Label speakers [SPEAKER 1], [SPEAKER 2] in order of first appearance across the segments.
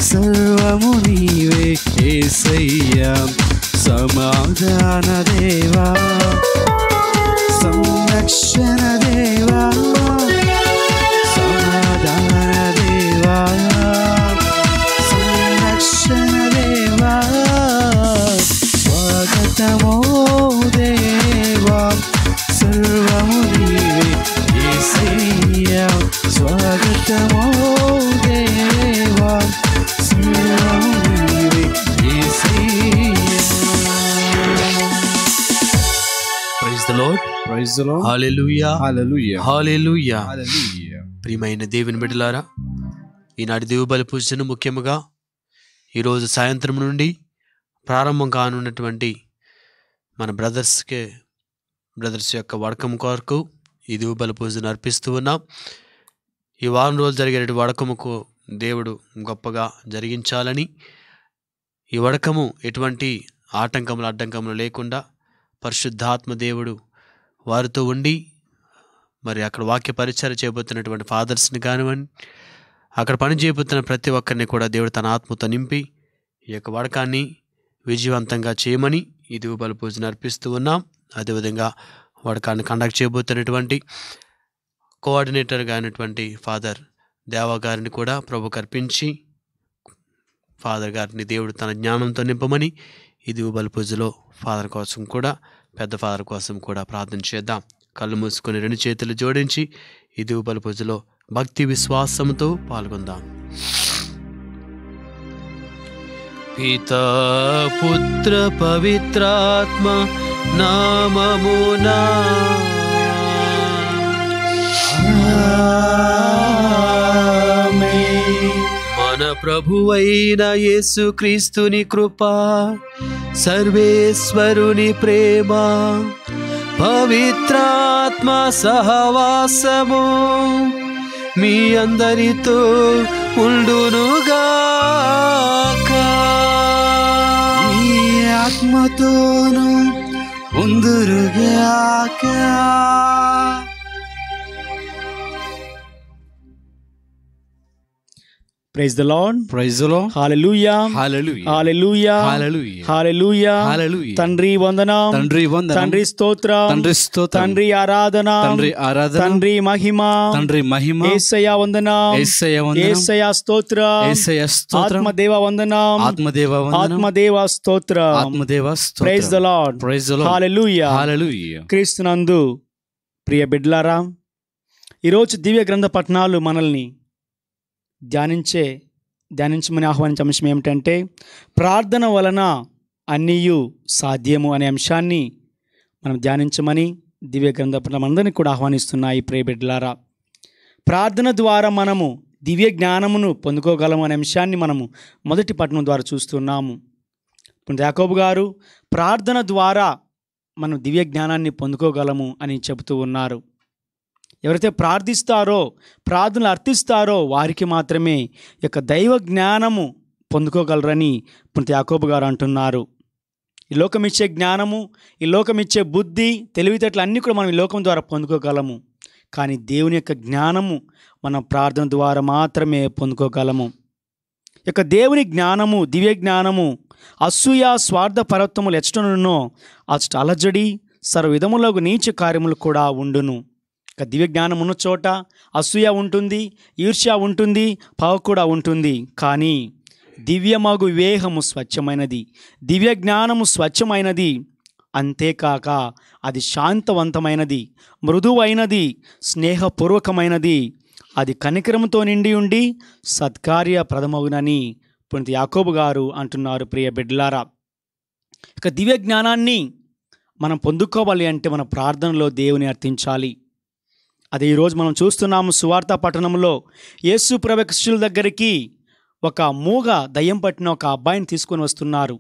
[SPEAKER 1] సర్వము నీవే ఏసయ్యా సమాధాన దేవా సంరక్షణ దేవా సమాధాన దేవా సంరక్షణ దేవా స్వాగతమో దేవా సర్వము నీవే యేసయ్యా స్వాగతమో దేవా సర్వము నీవే యేసయ్యా
[SPEAKER 2] praise the lord
[SPEAKER 1] praise the lord
[SPEAKER 2] hallelujah
[SPEAKER 1] hallelujah
[SPEAKER 2] hallelujah
[SPEAKER 1] hallelujah
[SPEAKER 2] ప్రియమైన దేవుని బిడ్డలారా ఈనాటి దేవు బలి పూజను ముఖ్యముగా ఈరోజు సాయంత్రం నుండి ప్రారంభం కానున్నటువంటి మన బ్రదర్స్కి బ్రదర్స్ యొక్క వడకం కొరకు ఈ దేవు బలి పూజను అర్పిస్తూ ఉన్నాం ఈ వారం రోజులు జరిగే వడకముకు దేవుడు గొప్పగా జరిగించాలని ఈ వడకము ఎటువంటి ఆటంకములు అడ్డంకములు లేకుండా పరిశుద్ధాత్మ దేవుడు వారితో ఉండి మరి అక్కడ వాక్య పరిచయం చేయబోతున్నటువంటి ఫాదర్స్ని కానివ్వండి అక్కడ పని చేయబోతున్న ప్రతి ఒక్కరిని కూడా దేవుడు తన ఆత్మతో నింపి ఈ యొక్క వడకాన్ని విజయవంతంగా చేయమని ఈ దిగుబల పూజను అర్పిస్తూ ఉన్నాం అదేవిధంగా వడకాన్ని కండక్ట్ చేయబోతున్నటువంటి కోఆర్డినేటర్గా అయినటువంటి ఫాదర్ దేవా గారిని కూడా ప్రభుకు అర్పించి ఫాదర్ గారిని దేవుడు తన జ్ఞానంతో నింపమని ఈ దిగుబల పూజలో ఫాదర్ కోసం కూడా పెద్ద ఫాదర్ కోసం కూడా ప్రార్థన చేద్దాం కళ్ళు మూసుకొని రెండు చేతులు జోడించి ఈ దిగుబల పూజలో భక్తి విశ్వాసంతో పాల్గొందాం పితా పుత్ర పవిత్రాత్మ నామమునా మన ప్రభువైన యేసుక్రీస్తుని కృప సర్వేశ్వరుని ప్రేమ పవిత్రాత్మ సహవాసము మీ అందరితో ఉండునుగాక
[SPEAKER 1] నీ ఆత్మతోను ఉందురుగాక
[SPEAKER 3] praise the lord
[SPEAKER 1] praise lord
[SPEAKER 3] hallelujah
[SPEAKER 1] hallelujah
[SPEAKER 3] hallelujah
[SPEAKER 1] hallelujah
[SPEAKER 3] hallelujah
[SPEAKER 1] hallelujah
[SPEAKER 3] తండ్రి వందనం
[SPEAKER 1] తండ్రి వందనం
[SPEAKER 3] తండ్రి స్తోత్రం
[SPEAKER 1] తండ్రి స్తోత్రం
[SPEAKER 3] తండ్రి ఆరాధన
[SPEAKER 1] తండ్రి ఆరాధన
[SPEAKER 3] తండ్రి మహిమ
[SPEAKER 1] తండ్రి మహిమ
[SPEAKER 3] ఏసయ వందనం
[SPEAKER 1] యేసయ్య వందనం
[SPEAKER 3] ఏసయ స్తోత్రం
[SPEAKER 1] యేసయ్య స్తోత్రం
[SPEAKER 3] ఆత్మదేవ వందనం
[SPEAKER 1] ఆత్మదేవ వందనం
[SPEAKER 3] ఆత్మదేవ స్తోత్రం
[SPEAKER 1] ఆత్మదేవ
[SPEAKER 3] praise the lord
[SPEAKER 1] praise the
[SPEAKER 3] hallelujah
[SPEAKER 1] hallelujah
[SPEAKER 3] క్రీస్తునందు ప్రియ బిడ్లారా ఈరోజు దివ్య గ్రంథ పట్టణాలు మనల్ని ధ్యానించే ధ్యానించమని ఆహ్వానించే అంశం ఏమిటంటే ప్రార్థన వలన అన్నీయు సాధ్యము అనే అంశాన్ని మనం ధ్యానించమని దివ్య గ్రంథ పట్టణమందరినీ కూడా ఆహ్వానిస్తున్నాయి ప్రియ బిడ్లారా ప్రార్థన ద్వారా మనము దివ్య జ్ఞానమును పొందుకోగలము అనే అంశాన్ని మనము మొదటి పట్టణం ద్వారా చూస్తున్నాము ఇప్పుడు యాకోబు గారు ప్రార్థన ద్వారా మనం దివ్య జ్ఞానాన్ని పొందుకోగలము అని చెబుతూ ఉన్నారు ఎవరైతే ప్రార్థిస్తారో ప్రార్థనలు అర్థిస్తారో వారికి మాత్రమే ఈ యొక్క దైవ జ్ఞానము పొందుకోగలరని పుణ్య యాకోబు గారు అంటున్నారు ఈ లోకం ఇచ్చే జ్ఞానము ఈ లోకం ఇచ్చే బుద్ధి తెలివితేటలు అన్నీ కూడా మనం ఈ లోకం ద్వారా పొందుకోగలము కానీ దేవుని యొక్క జ్ఞానము మనం ప్రార్థన ద్వారా మాత్రమే పొందుకోగలము ఈ యొక్క దేవుని జ్ఞానము దివ్య జ్ఞానము అసూయ స్వార్థ పర్వతములు ఎచ్చటనున్నో అచ్చట అలజడి సర్వ విధములకు నీచ కార్యములు కూడా ఉండును ఇక దివ్య జ్ఞానం ఉన్న చోట అసూయ ఉంటుంది ఈర్ష్య ఉంటుంది పావు కూడా ఉంటుంది కానీ దివ్యమగు వివేహము స్వచ్ఛమైనది దివ్య జ్ఞానము స్వచ్ఛమైనది అంతేకాక అది శాంతవంతమైనది మృదువైనది స్నేహపూర్వకమైనది అది కనికరముతో నిండి ఉండి సత్కార్య ప్రథమగునని పుణిత యాకోబు గారు అంటున్నారు ప్రియ బిడ్లారా ఇక దివ్య జ్ఞానాన్ని మనం పొందుకోవాలి అంటే మన ప్రార్థనలో దేవుని అర్థించాలి అదే ఈరోజు మనం చూస్తున్నాము సువార్త పట్టణంలో యేసు ప్రభు శిష్యుల దగ్గరికి ఒక మూగ దయ్యం పట్టిన ఒక అబ్బాయిని తీసుకొని వస్తున్నారు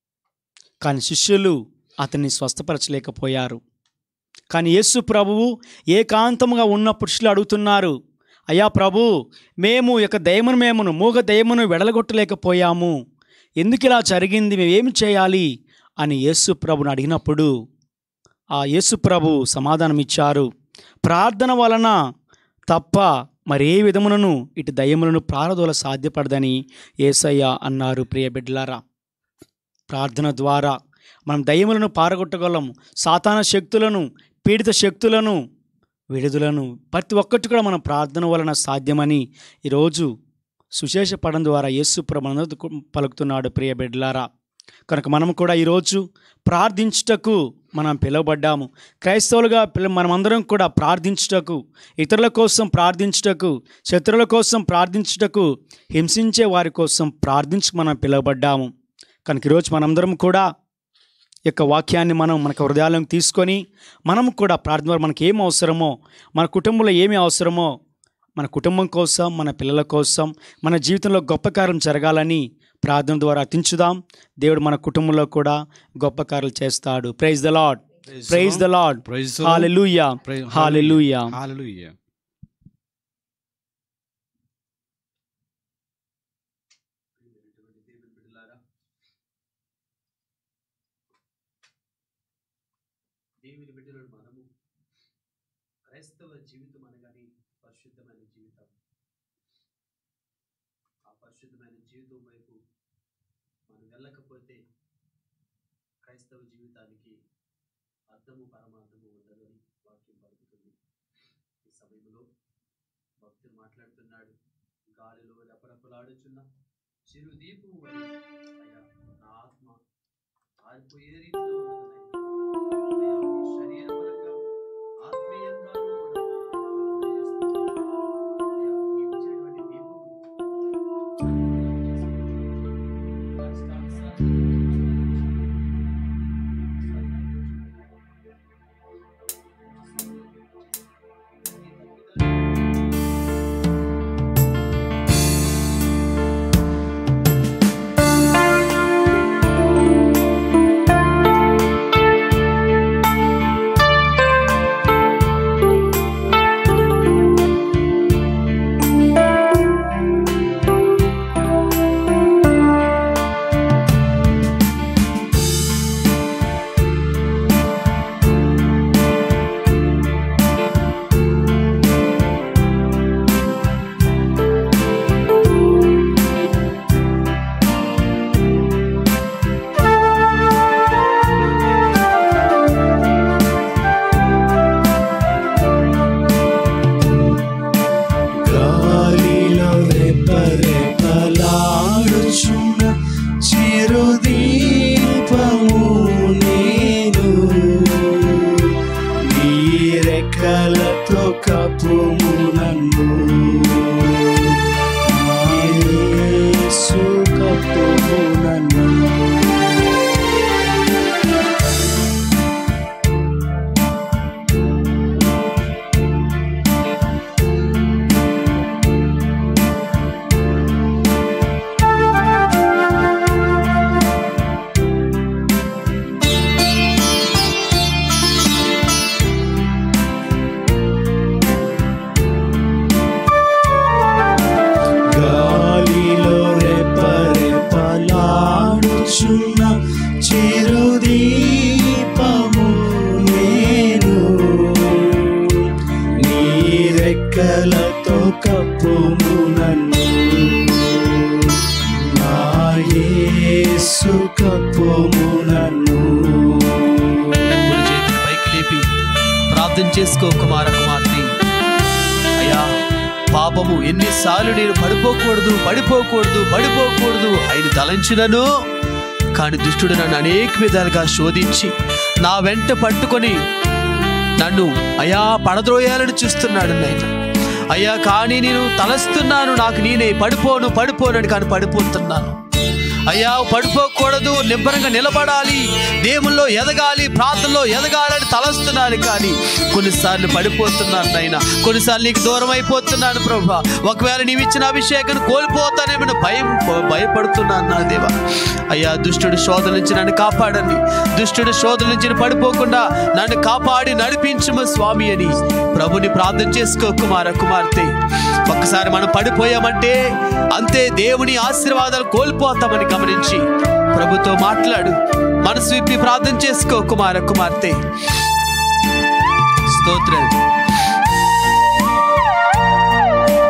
[SPEAKER 3] కానీ శిష్యులు అతన్ని స్వస్థపరచలేకపోయారు కానీ యేసు ప్రభువు ఏకాంతముగా ఉన్న పురుషులు అడుగుతున్నారు అయ్యా ప్రభు మేము ఈ యొక్క దయమును మేమును మూగ దయమును వెడలగొట్టలేకపోయాము ఎందుకు ఇలా జరిగింది మేము ఏమి చేయాలి అని యేసు ప్రభుని అడిగినప్పుడు ఆ యేసు ప్రభు సమాధానం ఇచ్చారు ప్రార్థన వలన తప్ప మరే విధమునను ఇటు దయ్యములను ప్రారదోల సాధ్యపడదని ఏసయ్య అన్నారు ప్రియ బిడ్డలారా ప్రార్థన ద్వారా మనం దయ్యములను పారగొట్టగలము సాతాన శక్తులను పీడిత శక్తులను విడుదలను ప్రతి ఒక్కటి కూడా మన ప్రార్థన వలన సాధ్యమని ఈరోజు సుశేషపడం ద్వారా యేసు ప్రభు పలుకుతున్నాడు ప్రియ బిడ్డలారా కనుక మనం కూడా ఈరోజు ప్రార్థించుటకు మనం పిలువబడ్డాము క్రైస్తవులుగా పిల్ల మనమందరం కూడా ప్రార్థించుటకు ఇతరుల కోసం ప్రార్థించుటకు శత్రువుల కోసం ప్రార్థించుటకు హింసించే వారి కోసం ప్రార్థించు మనం పిలువబడ్డాము కనుక ఈరోజు మనందరం కూడా ఈ యొక్క వాక్యాన్ని మనం మనకు హృదయాలను తీసుకొని మనం కూడా ప్రార్థన ద్వారా మనకి ఏం అవసరమో మన కుటుంబంలో ఏమి అవసరమో మన కుటుంబం కోసం మన పిల్లల కోసం మన జీవితంలో గొప్ప కార్యం జరగాలని ప్రార్థన ద్వారా అతించుదాం దేవుడు మన కుటుంబంలో కూడా గొప్ప కార్యాలు చేస్తాడు praise the lord praise the lord
[SPEAKER 1] Praise the Lord.
[SPEAKER 3] Hallelujah
[SPEAKER 1] Praise-
[SPEAKER 3] hallelujah
[SPEAKER 1] Hallelujah.
[SPEAKER 2] దేవుని బిడ్డలను మనము క్రైస్తవ జీవితం అనగానే పరిశుద్ధమైన జీవితం ఆ పరిశుద్ధమైన జీవితం వైపు మనం వెళ్ళకపోతే క్రైస్తవ జీవితానికి అర్థము పరమార్థము ఉండదని వాక్యం పలుకుతుంది ఈ సమయంలో భక్తుడు మాట్లాడుతున్నాడు గాలిలో రెపరెపలాడుచున్న చిరు దీపము వలె అయ్యా నా ఆత్మ ఆరిపోయే రీతిలో ఉన్నదనయ్యా. అయ్యా, నీ శరీరపరంగా, ఆత్మీయంగాను కూడా అయ్యా, నీవు ఇచ్చినటువంటి దీపము
[SPEAKER 4] గాలిలో రెపరెపలాడుచున్న చిరుదీపము నేను నీ రెక్కలతో కప్పుము నన్ను నా యేసు కప్పుము నన్ను గాలిలో రెపరెపలాడుచున్న చిరుదీపము నేను నీ రెక్కలతో కప్పుము నన్ను నా యేసు కప్పుము నన్ను
[SPEAKER 2] కుడి చేతిని పైకి లేపి ప్రార్థన చేసుకో కుమార కుమార్తె అయ్యా పాపము ఎన్నిసార్లు నేను పడిపోకూడదు పడిపోకూడదు పడిపోకూడదు ఆయన తలంచినను కానీ దుష్టుడు నన్ను అనేక విధాలుగా శోధించి నా వెంట పట్టుకొని నన్ను అయా పడద్రోయాలని చూస్తున్నాడు నాయన అయ్యా కానీ నేను తలస్తున్నాను నాకు నేనే పడిపోను పడిపోను కానీ పడిపోతున్నాను అయ్యా పడిపోకూడదు నిబ్బరంగా నిలబడాలి దేవుల్లో ఎదగాలి ప్రార్థనలో ఎదగాలని తలస్తున్నాను కానీ కొన్నిసార్లు పడిపోతున్నాను నాయన కొన్నిసార్లు నీకు దూరం అయిపోతున్నాను ప్రభా ఒకవేళ నీవు ఇచ్చిన అభిషేకం కోల్పోతానేమో భయం భయపడుతున్నాను నా దేవా అయ్యా దుష్టుడు శోధన నుంచి నన్ను కాపాడండి దుష్టుడు శోధన నుంచి నేను పడిపోకుండా నన్ను కాపాడి నడిపించుము స్వామి అని ప్రభుని ప్రార్థన చేసుకో కుమార కుమార్తె ఒక్కసారి మనం పడిపోయామంటే అంతే దేవుని ఆశీర్వాదాలు కోల్పోతామని గమనించి ప్రభుతో మాట్లాడు మనసు విప్పి ప్రార్థన చేసుకో కుమార కుమార్తె స్తోత్రం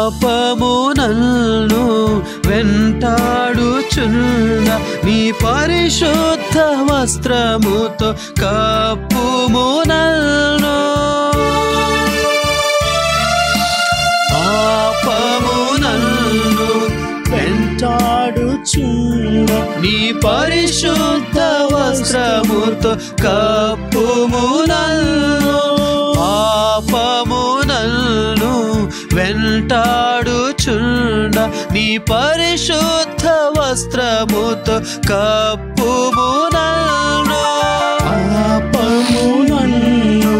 [SPEAKER 2] పాపము నన్ను వెంటాడుచున్న నీ పరిశుద్ధ వస్త్రముతో కప్పుము నన్ను పాపము నన్ను
[SPEAKER 4] వెంటాడుచున్న
[SPEAKER 2] నీ పరిశుద్ధ వస్త్రముతో కప్పుము నన్ను పాపము నన్ను వెంటాడుచుండ నీ పరిశుద్ధ వస్త్రముతో కప్పుము నన్ను
[SPEAKER 4] పాపము నన్ను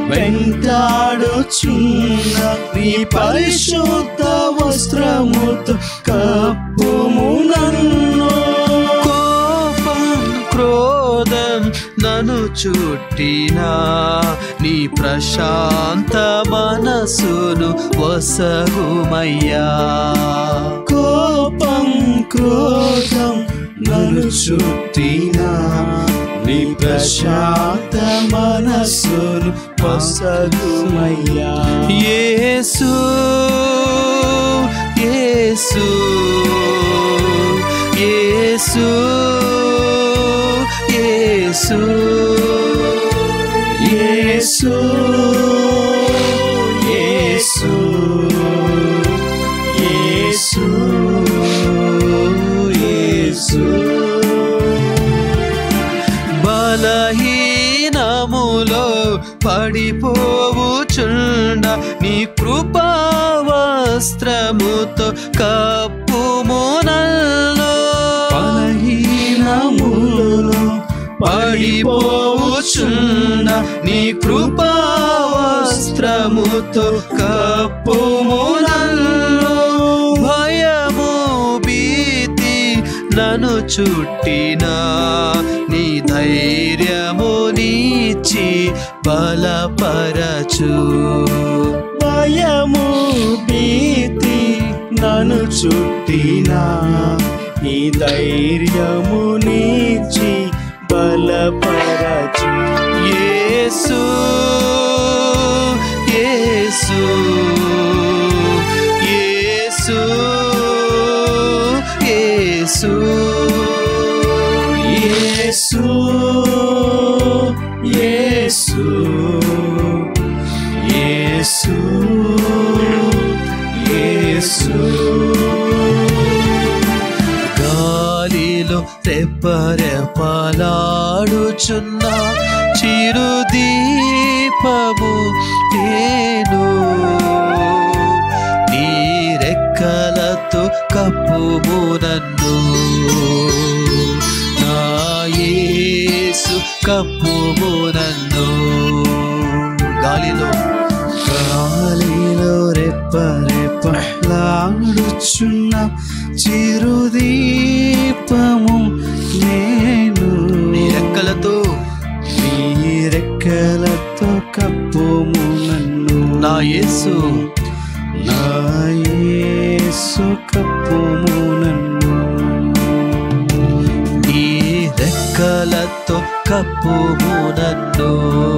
[SPEAKER 4] వెంటాడుచున్న నీ పరిశుద్ధ వస్త్రముతో కప్పుము నన్ను
[SPEAKER 2] కోపం క్రోధం నన్ను చుట్టినా నీ ప్రశాంత మనసును వసగుమయ్యా
[SPEAKER 4] కోపం క్రోధం నన్ను చుట్టినా నీ ప్రశాంత మనస్సును పొసగుమయ్యా
[SPEAKER 2] యేసు యేసు యేసు యేసు
[SPEAKER 4] యేసు యేసు యేసు యేసు
[SPEAKER 2] బలహీనములో పడిపోవుచుండ నీ కృపావస్త్రముతో కప్పుము నన్ను
[SPEAKER 4] బలహీనములలో
[SPEAKER 2] పడిపోవుచున్న నీ కృపావస్త్రముతో కప్పుము నన్ను భయము భీతి నన్ను చుట్టినా నీ ధైర్యము నీచి బలపరచు
[SPEAKER 4] భయము భీతి నన్ను చుట్టినా ఈ ధైర్యము నీచి బలపరచు
[SPEAKER 2] యేసు యేసు యేసు యేసు
[SPEAKER 4] యేసు యేసు యేసు యేసు
[SPEAKER 2] గాలిలో రెప్పరెప్పలాడుచున్న చిరు దీపము నేను నీ రెక్కలతో కప్పుము నన్ను నా యేసు కప్పుము నన్ను గాలిలో
[SPEAKER 4] గాలిలో రెప్ప రెప్పలాడుచున్న చిరుదీపము నేను
[SPEAKER 2] నీ రెక్కలతో
[SPEAKER 4] నీ రెక్కలతో కప్పుము నన్ను
[SPEAKER 2] నా యేసు
[SPEAKER 4] నా యేసు కప్పుము నన్ను
[SPEAKER 2] నీ రెక్కలతో కప్పుము నన్ను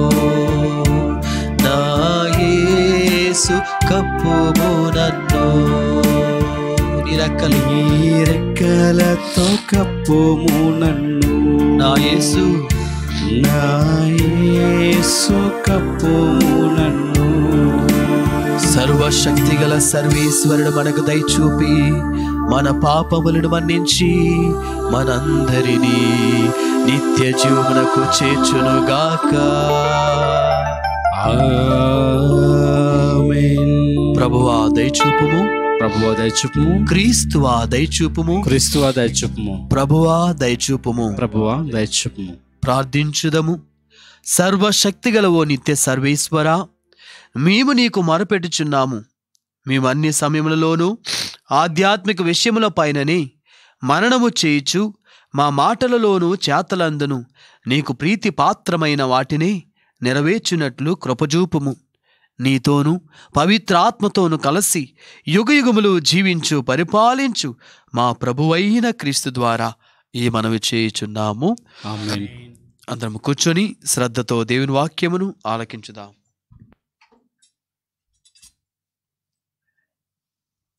[SPEAKER 2] నా యేసు కప్పుము నన్ను నీ రెక్కలు
[SPEAKER 4] నీ రెక్కలతో కప్పుము నన్ను
[SPEAKER 2] నా యేసు
[SPEAKER 4] నా యేసు కప్పుము నన్ను
[SPEAKER 2] సర్వశక్తి గల సర్వేశ్వరుడు మనకు దయచూపి మన పాపములను మన్నించి మనందరినీ నిత్య జీవమునకు చేర్చునుగాక
[SPEAKER 1] ఆమేన్.
[SPEAKER 2] ప్రభువా దయచూపుము
[SPEAKER 1] ప్రభువా దయచూపుము
[SPEAKER 2] క్రీస్తువా దయచూపుము
[SPEAKER 1] క్రీస్తువా దయచూపుము
[SPEAKER 2] ప్రభువా దయచూపుము
[SPEAKER 1] ప్రభువా దయచూపుము
[SPEAKER 2] ప్రార్థించుదము సర్వశక్తిగల ఓ నిత్య సర్వేశ్వర మేము నీకు మొరపెట్టుచున్నాము మేము అన్ని సమయములలోనూ ఆధ్యాత్మిక విషయముల పైననే మననము చేయుచు మా మాటలలోనూ చేతలందును నీకు ప్రీతి పాత్రమైన వాటిని నెరవేర్చున్నట్లు కృపజూపుము నీతోనూ పవిత్రాత్మతోనూ కలిసి యుగయుగములు జీవించు పరిపాలించు మా ప్రభువైన క్రీస్తు ద్వారా ఈ మనవి చేయుచున్నాము
[SPEAKER 1] ఆమేన్
[SPEAKER 2] అందరం కూర్చొని శ్రద్ధతో దేవుని వాక్యమును ఆలకించుదాం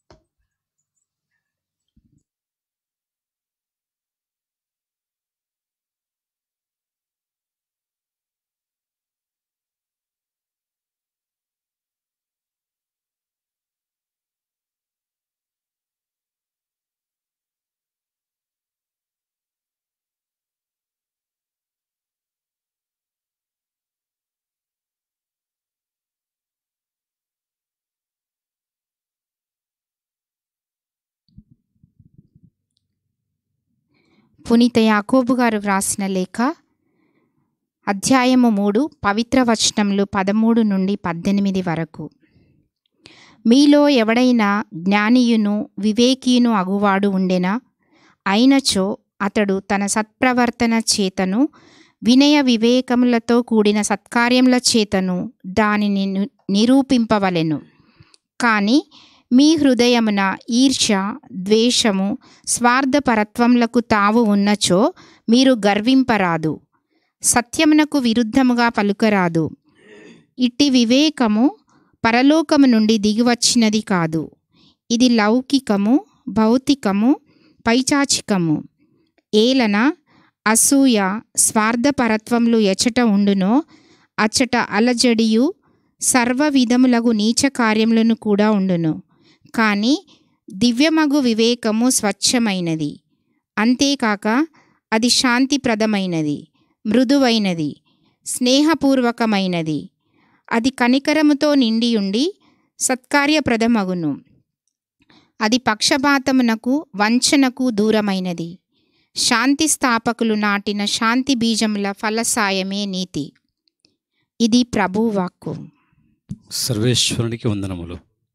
[SPEAKER 5] పునీత యాకోబు గారు వ్రాసిన లేఖ అధ్యాయము మూడు పవిత్ర వచనములు పదమూడు నుండి పద్దెనిమిది వరకు మీలో ఎవడైనా జ్ఞానియును వివేకీయును అగువాడు ఉండెనా అయినచో అతడు తన సత్ప్రవర్తన చేతను వినయ వివేకములతో కూడిన సత్కార్యముల చేతను దానిని ను- నిరూపింపవలెను కానీ మీ హృదయమున ఈర్ష్య ద్వేషము స్వార్థపరత్వములకు తావు ఉన్నచో మీరు గర్వింపరాదు సత్యమునకు విరుద్ధముగా పలుకరాదు ఇట్టి వివేకము పరలోకము నుండి దిగివచ్చినది కాదు ఇది లౌకికము భౌతికము పైచాచికము ఏలన అసూయ స్వార్థపరత్వములు ఎచట ఉండునో అచ్చట అలజడియు సర్వ విధములగు నీచ కార్యములను కూడా ఉండును కానీ దివ్యమగు వివేకము స్వచ్ఛమైనది అంతేకాక అది శాంతిప్రదమైనది మృదువైనది స్నేహపూర్వకమైనది అది కనికరముతో నిండియుండి సత్కార్యప్రదమగును అది పక్షపాతమునకు వంచనకు దూరమైనది శాంతి స్థాపకులు నాటిన శాంతి బీజముల ఫలసాయమే నీతి ఇది ప్రభువాక్కు
[SPEAKER 1] సర్వేశ్వరునికి వందనములు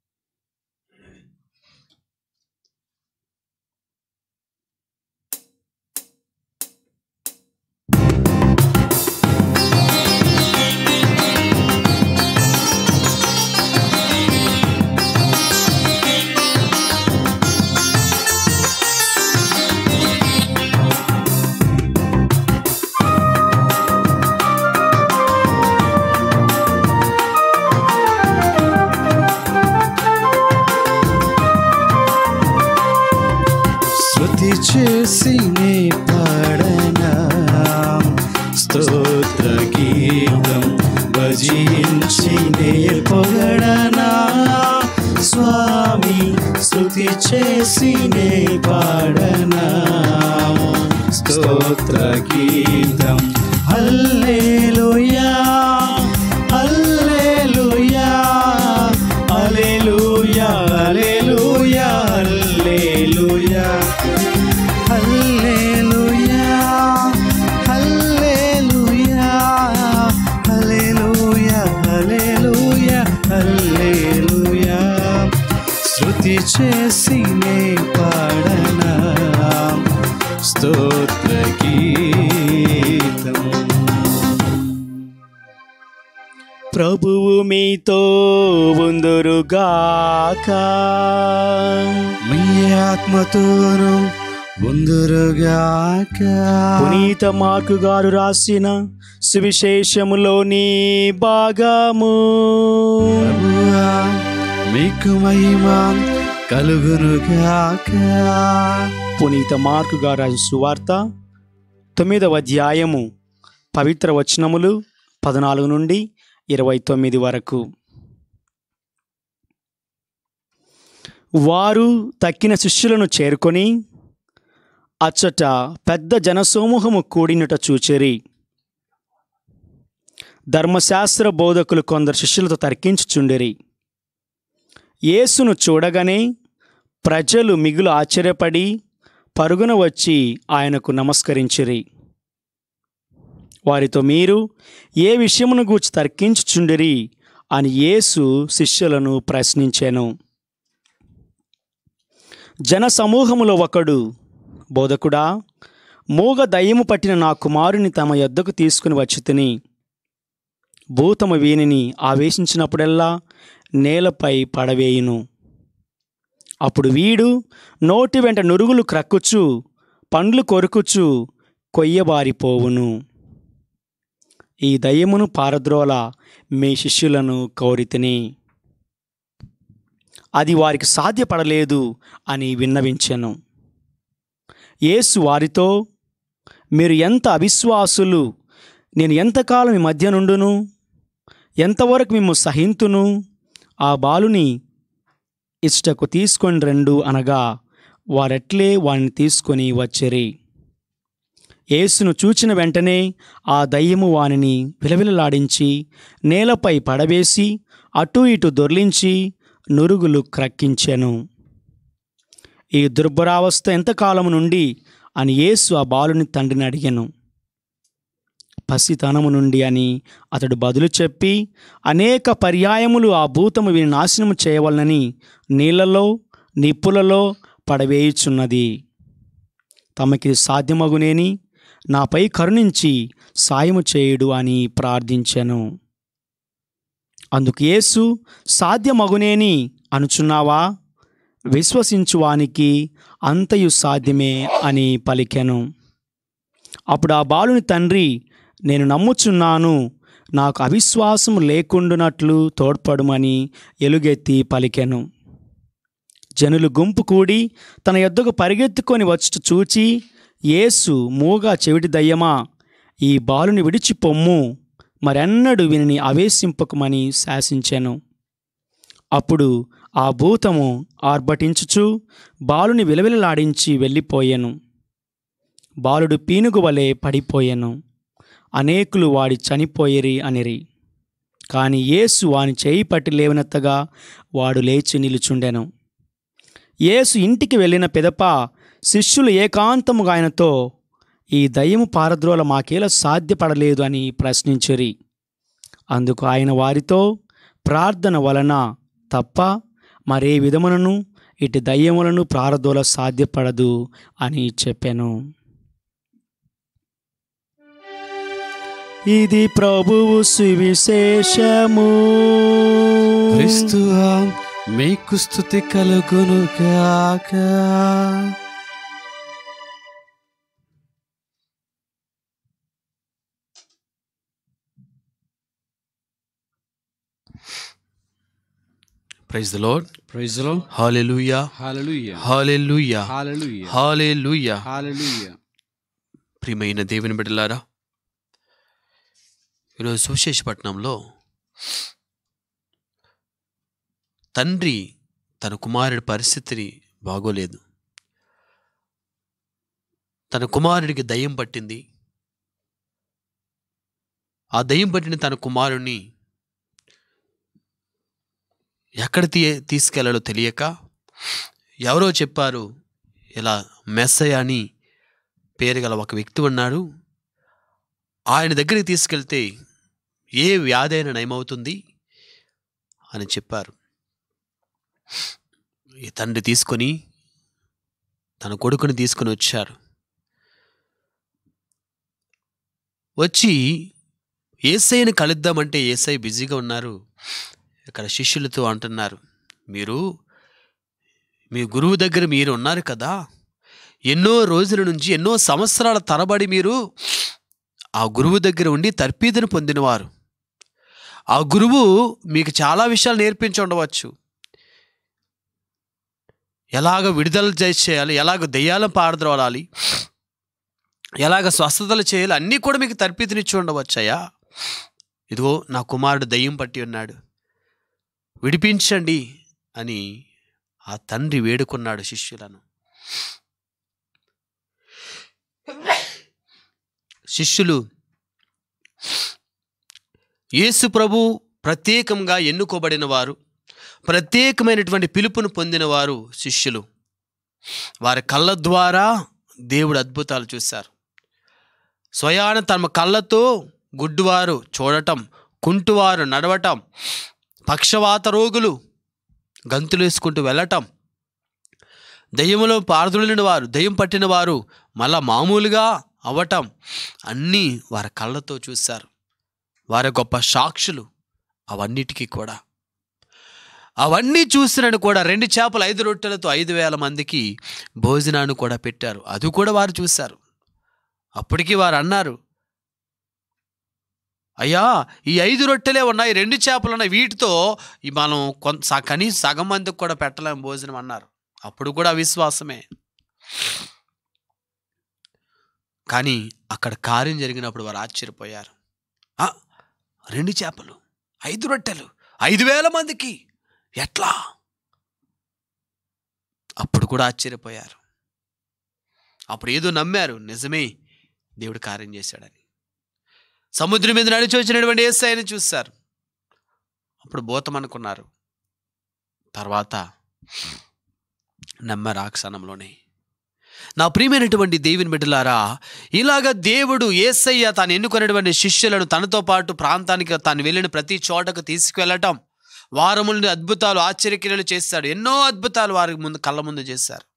[SPEAKER 4] శృతి చేసి నే పాడనా స్తోత్ర గీతం భజించి నే పొగడనా స్వామి స్తుతి చేసి నే పాడనా స్తోత్ర గీతం హల్లెలూయా hallelujah hallelujah hallelujah hallelujah hallelujah hallelujah hallelujah hallelujah హల్లెలూయా శృతి చేసి నే పాడనా స్తోత్ర గీతం
[SPEAKER 3] ప్రభువు మీతో ఉందురుగాక
[SPEAKER 4] మీ ఆత్మతోను ముందురుగాక
[SPEAKER 3] పునీత మార్కు గారు రాసిన సువిశేషములోని భాగము
[SPEAKER 4] ప్రభువా, మీకు మహిమ కలుగునుగాక
[SPEAKER 3] పునీత మార్కు గారు రాసిన సువార్త తొమ్మిదవ అధ్యాయము పవిత్ర వచనములు పద్నాలుగు నుండి ఇరవై తొమ్మిది వరకు వారు తక్కిన శిష్యులను చేరుకొని అచ్చట పెద్ద జనసమూహము కూడినట చూచెరి ధర్మశాస్త్ర బోధకులు కొందరు శిష్యులతో తర్కించుచుండిరి యేసును చూడగానే ప్రజలు మిగులు ఆశ్చర్యపడి పరుగున వచ్చి ఆయనకు నమస్కరించిరి వారితో మీరు ఏ విషయమును గూర్చి తర్కించుచుండిరి అని యేసు శిష్యులను ప్రశ్నించాను జన సమూహములో ఒకడు బోధకుడా మూగ దయ్యము పట్టిన నా కుమారుని తమ యొద్దకు తీసుకుని వచ్చి తిని భూతము వీనిని ఆవేశించినప్పుడల్లా నేలపై పడవేయును అప్పుడు వీడు నోటి వెంట నురుగులు క్రక్కుచు పండ్లు కొరుకుచు కొయ్యబారిపోవును ఈ దయ్యమును పారద్రోల మీ శిష్యులను కోరితిని అది వారికి సాధ్యపడలేదు అని విన్నవించెను యేసు వారితో మీరు ఎంత అవిశ్వాసులు నేను ఎంతకాలం మీ మధ్య నుండును ఎంతవరకు మేము సహింతును ఆ బాలుని ఇష్టకు తీసుకొని రెండు అనగా వారెట్లే వాడిని తీసుకొని వచ్చిరి యేసును చూచిన వెంటనే ఆ దయ్యము వానిని విలవిలలాడించి నేలపై పడవేసి అటు ఇటు దొర్లించి నురుగులు క్రక్కించెను ఈ దుర్భరావస్థ ఎంతకాలము నుండి అని యేసు ఆ బాలుని తండ్రిని అడిగాను పసితనము నుండి అని అతడు బదులు చెప్పి అనేక పర్యాయములు ఆ భూతము వీని నాశనము చేయవలనని నీళ్లలో నిప్పులలో పడవేయుచున్నది తమకి సాధ్యమగునేని నాపై కరుణించి సాయము చేయుడు అని ప్రార్థించెను అందుకు యేసు సాధ్యమగునేని అనుచున్నావా విశ్వసించువానికి అంతయు సాధ్యమే అని పలికెను అప్పుడు ఆ బాలుని తండ్రి నేను నమ్ముచున్నాను నాకు అవిశ్వాసము లేకుండునట్లు తోడ్పడుమని ఎలుగెత్తి పలికెను జనులు గుంపు కూడి తన యొద్దకు పరిగెత్తుకొని వచ్చుట చూచి యేసు మూగా చెవిటి దయ్యమా ఈ బాలుని విడిచి పొమ్ము మరెన్నడు వినిని ఆవేశింపకమని శాసించెను అప్పుడు ఆ భూతము ఆర్భటించుచు బాలుని విలవిలలాడించి వెళ్ళిపోయెను బాలుడు పీనుగు వలె పడిపోయెను అనేకులు వాడి చనిపోయిరి అనిరి కాని యేసు వాని చేయి పట్టి లేవనెత్తగా వాడు లేచి నిలుచుండెను యేసు ఇంటికి వెళ్ళిన పిదప శిష్యులు ఏకాంతముగా ఆయనతో ఈ దయ్యము పారద్రోల మాకేలా సాధ్యపడలేదు అని ప్రశ్నించిరి అందుకు ఆయన వారితో ప్రార్థన వలన తప్ప మరే విధములను ఇటు దయ్యములను ప్రారదోల సాధ్యపడదు అని చెప్పాను ఇది ప్రభువు సువిశేషము
[SPEAKER 4] క్రీస్తువా మీకు స్థుతి కలుగును గాక
[SPEAKER 2] praise the lord
[SPEAKER 1] praise lord
[SPEAKER 2] hallelujah
[SPEAKER 1] hallelujah
[SPEAKER 2] hallelujah
[SPEAKER 1] hallelujah
[SPEAKER 2] hallelujah
[SPEAKER 1] hallelujah
[SPEAKER 2] ప్రియమైన దేవుని బిడ్డలారా ఈరోజు సువిశేషపట్నంలో తండ్రి తన కుమారుడి పరిస్థితిని బాగోలేదు తన కుమారుడికి దయ్యం పట్టింది ఆ దయ్యం పట్టిన తన కుమారుణ్ణి ఎక్కడ తీ తీసుకెళ్లాలో తెలియక ఎవరో చెప్పారు ఇలా మెస్సయ్య అని పేరు గల ఒక వ్యక్తి ఉన్నాడు ఆయన దగ్గరికి తీసుకెళ్తే ఏ వ్యాధి అయినా నయమవుతుంది అని చెప్పారు ఈ తండ్రి తీసుకొని తన కొడుకుని తీసుకొని వచ్చారు వచ్చి ఏసైని కలుద్దామంటే ఏసై బిజీగా ఉన్నారు ఇక్కడ శిష్యులతో అంటున్నారు మీరు మీ గురువు దగ్గర మీరు ఉన్నారు కదా ఎన్నో రోజుల నుంచి ఎన్నో సంవత్సరాల తరబడి మీరు ఆ గురువు దగ్గర ఉండి తర్పీదును పొందినవారు ఆ గురువు మీకు చాలా విషయాలు నేర్పించి ఉండవచ్చు ఎలాగ విడుదల చే- చేయాలి ఎలాగ దెయ్యాలను పారద్రోలాలి ఎలాగ స్వస్థతలు చేయాలి అన్నీ కూడా మీకు తర్పీదునిచ్చి ఉండవచ్చయ్యా ఇదిగో నా కుమారుడు దయ్యం పట్టి ఉన్నాడు విడిపించండి అని ఆ తండ్రి వేడుకున్నాడు శిష్యులను శిష్యులు యేసు ప్రభు ప్రత్యేకంగా ఎన్నుకోబడిన వారు ప్రత్యేకమైనటువంటి పిలుపును పొందిన వారు శిష్యులు వారి కళ్ళ ద్వారా దేవుడు అద్భుతాలు చూశారు స్వయాన తమ కళ్ళతో గుడ్డువారు చూడటం కుంటువారు నడవటం పక్షవాత రోగులు గంతులు వేసుకుంటూ వెళ్ళటం దయ్యములో పారదులిన వారు దయ్యం పట్టిన వారు మళ్ళా మామూలుగా అవ్వటం అన్నీ వారి కళ్ళతో చూశారు వారి గొప్ప సాక్షులు అవన్నిటికీ కూడా అవన్నీ చూసినను కూడా రెండు చేపలు ఐదు రొట్టెలతో ఐదు వేల మందికి భోజనాన్ని కూడా పెట్టారు అది కూడా వారు చూశారు అప్పటికి వారు అన్నారు అయ్యా ఈ ఐదు రొట్టెలే ఉన్నాయి రెండు చేపలు ఉన్నాయి వీటితో ఈ మనం కొంత స- కనీసం సగం మందికి కూడా పెట్టలేం భోజనం అన్నారు అప్పుడు కూడా విశ్వాసమే కానీ అక్కడ కార్యం జరిగినప్పుడు వారు ఆశ్చర్యపోయారు "ఆ, రెండు చేపలు ఐదు రొట్టెలు ఐదు వేల మందికి ఎట్లా అప్పుడు కూడా ఆశ్చర్యపోయారు అప్పుడు ఏదో నమ్మారు నిజమే దేవుడు కార్యం చేశాడని సముద్రం మీద నడిచి వచ్చినటువంటి ఏసాయిని చూశారు అప్పుడు భూతం అనుకున్నారు తర్వాత నమ్మారు ఆ క్షణంలోనే నా ప్రియమైనటువంటి దేవుని బిడ్డలారా ఇలాగ దేవుడు ఏసయ్య తాను ఎన్నుకున్నటువంటి శిష్యులను తనతో పాటు ప్రాంతానికి తాను వెళ్ళిన ప్రతి చోటకు తీసుకువెళ్ళటం వారముల నుండి అద్భుతాలు ఆశ్చర్యక్రియలు చేశాడు ఎన్నో అద్భుతాలు వారికి ముందు కళ్ళ ముందు చేశారు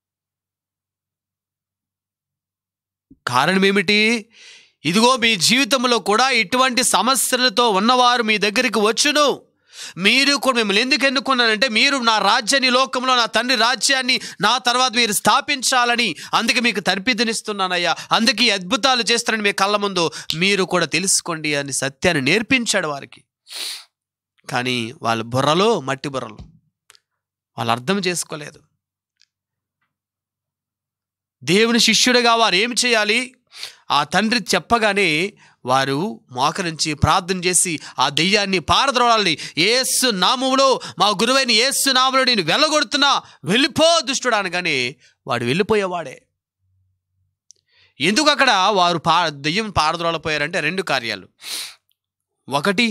[SPEAKER 2] కారణం ఏమిటి ఇదిగో మీ జీవితంలో కూడా ఇటువంటి సమస్యలతో ఉన్నవారు మీ దగ్గరికి వచ్చును మీరు కూడా మిమ్మల్ని ఎందుకు ఎన్నుకున్నానంటే మీరు నా రాజ్యాన్ని ఈ లోకంలో నా తండ్రి రాజ్యాన్ని నా తర్వాత మీరు స్థాపించాలని అందుకే మీకు తర్పిదనిస్తున్నానయ్యా అందుకే ఈ అద్భుతాలు చేస్తానని మీ కళ్ళ ముందు మీరు కూడా తెలుసుకోండి అని సత్యాన్ని నేర్పించాడు వారికి కానీ వాళ్ళ బుర్రలు మట్టి బుర్రలు వాళ్ళు అర్థం చేసుకోలేదు దేవుని శిష్యుడిగా వారు ఏం చేయాలి ఆ తండ్రి చెప్పగానే వారు మోకరించి ప్రార్థన చేసి ఆ దెయ్యాన్ని పారద్రోడాలని ఏసు నామములో మా గురువైన ఏసు నామములో నేను వెళ్ళగొడుతున్నా వెళ్ళిపో దుష్టుడు అనగానే వాడు వెళ్ళిపోయేవాడే ఎందుకు అక్కడ వారు పా దెయ్యం పారద్రోలపోయారంటే రెండు కార్యాలు ఒకటి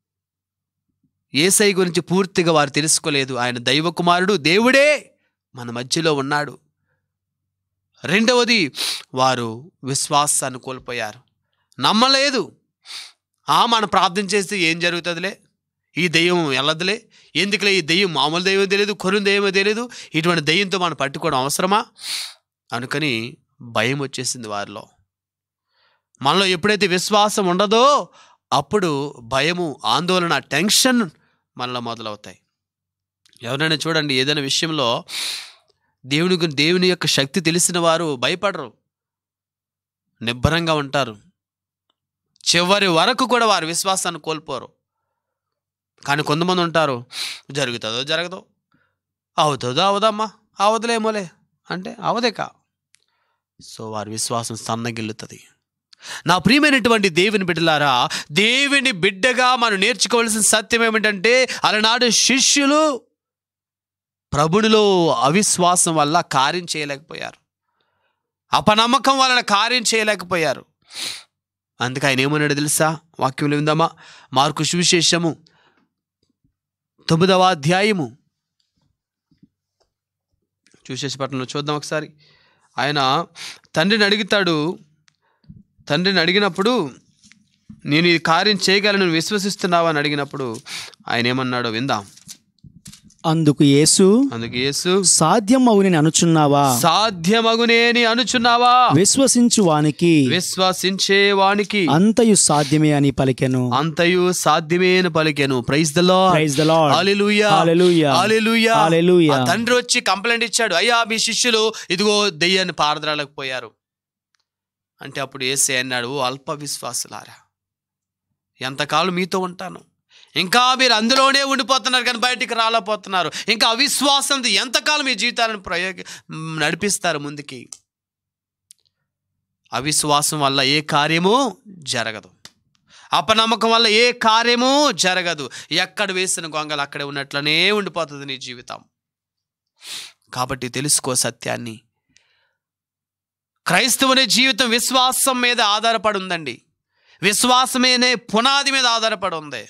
[SPEAKER 2] ఏసై గురించి పూర్తిగా వారు తెలుసుకోలేదు ఆయన దైవ కుమారుడు దేవుడే మన మధ్యలో ఉన్నాడు రెండవది వారు విశ్వాసాన్ని కోల్పోయారు నమ్మలేదు ఆ మనం ప్రార్థన చేస్తే ఏం జరుగుతుందిలే ఈ దెయ్యం వెళ్ళదులే ఎందుకులే ఈ దెయ్యం మామూలు దెయ్యం తెలియదు కొరుని దెయ్యం తెలియదు ఇటువంటి దెయ్యంతో మనం పట్టుకోవడం అవసరమా అనుకొని భయం వచ్చేసింది వారిలో మనలో ఎప్పుడైతే విశ్వాసం ఉండదో అప్పుడు భయము ఆందోళన టెన్షన్ మనలో మొదలవుతాయి ఎవరైనా చూడండి ఏదైనా విషయంలో దేవుని గురి- దేవుని యొక్క శక్తి తెలిసిన వారు భయపడరు నిబ్బరంగా ఉంటారు చివరి వరకు కూడా వారి విశ్వాసాన్ని కోల్పోరు కానీ కొంతమంది ఉంటారు జరుగుతుందో జరగదో అవుతుందో అవదమ్మా అవదులేమోలే అంటే అవదేకా సో వారి విశ్వాసం సన్నగిల్లుతుంది నా ప్రియమైనటువంటి దేవుని బిడ్డలారా దేవుని బిడ్డగా మనం నేర్చుకోవాల్సిన సత్యం ఏమిటంటే అలనాడు శిష్యులు ప్రభునిలో అవిశ్వాసం వల్ల కార్యం చేయలేకపోయారు అపనమ్మకం వలన కార్యం చేయలేకపోయారు అందుకే ఆయన ఏమన్నాడు తెలుసా వాక్యంలో విందామా మార్కు సువిశేషము తొమ్మిదవ అధ్యాయము చూసేసి పట్టణంలో చూద్దాం ఒకసారి ఆయన తండ్రిని అడుగుతాడు తండ్రిని అడిగినప్పుడు నేను ఈ కార్యం చేయగలను విశ్వసిస్తున్నావా అని అడిగినప్పుడు ఆయన ఏమన్నాడో విందాం
[SPEAKER 3] అందుకు యేసు
[SPEAKER 2] అందుకు యేసు
[SPEAKER 3] సాధ్యం అవునని అనుచున్నావా
[SPEAKER 2] సాధ్యమగునేని అనుచున్నావా
[SPEAKER 3] విశ్వసించు వానికి
[SPEAKER 2] విశ్వసించే వానికి
[SPEAKER 3] అంతయు సాధ్యమే అని పలికెను
[SPEAKER 2] అంతయు సాధ్యమేన పలికెను praise the lord
[SPEAKER 3] Praise the Lord.
[SPEAKER 2] Hallelujah
[SPEAKER 3] Hallelujah.
[SPEAKER 2] Hallelujah
[SPEAKER 3] Hallelujah.
[SPEAKER 2] ఆ తండ్రి వచ్చి కంప్లైంట్ ఇచ్చాడు అయ్యా మీ శిష్యులు ఇదిగో దెయ్యాన్ని పారద్రాలకపోయారు అంటే అప్పుడు ఏసే అన్నాడు "ఓ అల్ప విశ్వాసులారా ఎంతకాలం మీతో ఉంటాను ఇంకా మీరు అందులోనే ఉండిపోతున్నారు కానీ బయటికి రాలేకపోతున్నారు ఇంకా అవిశ్వాసంతో ఎంతకాలం మీ జీవితాలను ప్రయోగ మ్, నడిపిస్తారు ముందుకి అవిశ్వాసం వల్ల ఏ కార్యము జరగదు అపనమ్మకం వల్ల ఏ కార్యము జరగదు ఎక్కడ వేసిన గొంగలు అక్కడే ఉన్నట్లనే ఉండిపోతుంది నీ జీవితం కాబట్టి తెలుసుకో సత్యాన్ని క్రైస్తవుని జీవితం విశ్వాసం మీద ఆధారపడి ఉందండి విశ్వాసమేనే పునాది మీద ఆధారపడి ఉంది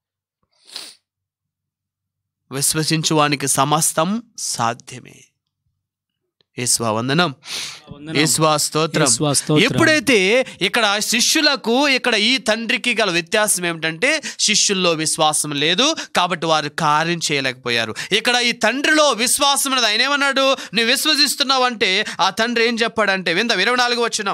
[SPEAKER 2] విశ్వసించువానికి సమస్తం సాధ్యమే యేసువా వందనం యేసువా స్తోత్రం
[SPEAKER 3] యేసువా స్తోత్రం.
[SPEAKER 2] ఎప్పుడైతే ఇక్కడ శిష్యులకు ఇక్కడ ఈ తండ్రికి గల వ్యత్యాసం ఏమిటంటే శిష్యుల్లో విశ్వాసం లేదు కాబట్టి వారు కార్యం చేయలేకపోయారు ఇక్కడ ఈ తండ్రిలో విశ్వాసం అనేది ఆయన ఏమన్నాడు నువ్వు విశ్వసిస్తున్నావు అంటే ఆ తండ్రి ఏం చెప్పాడంటే విందాం ఇరవై నాలుగు వచ్చినాం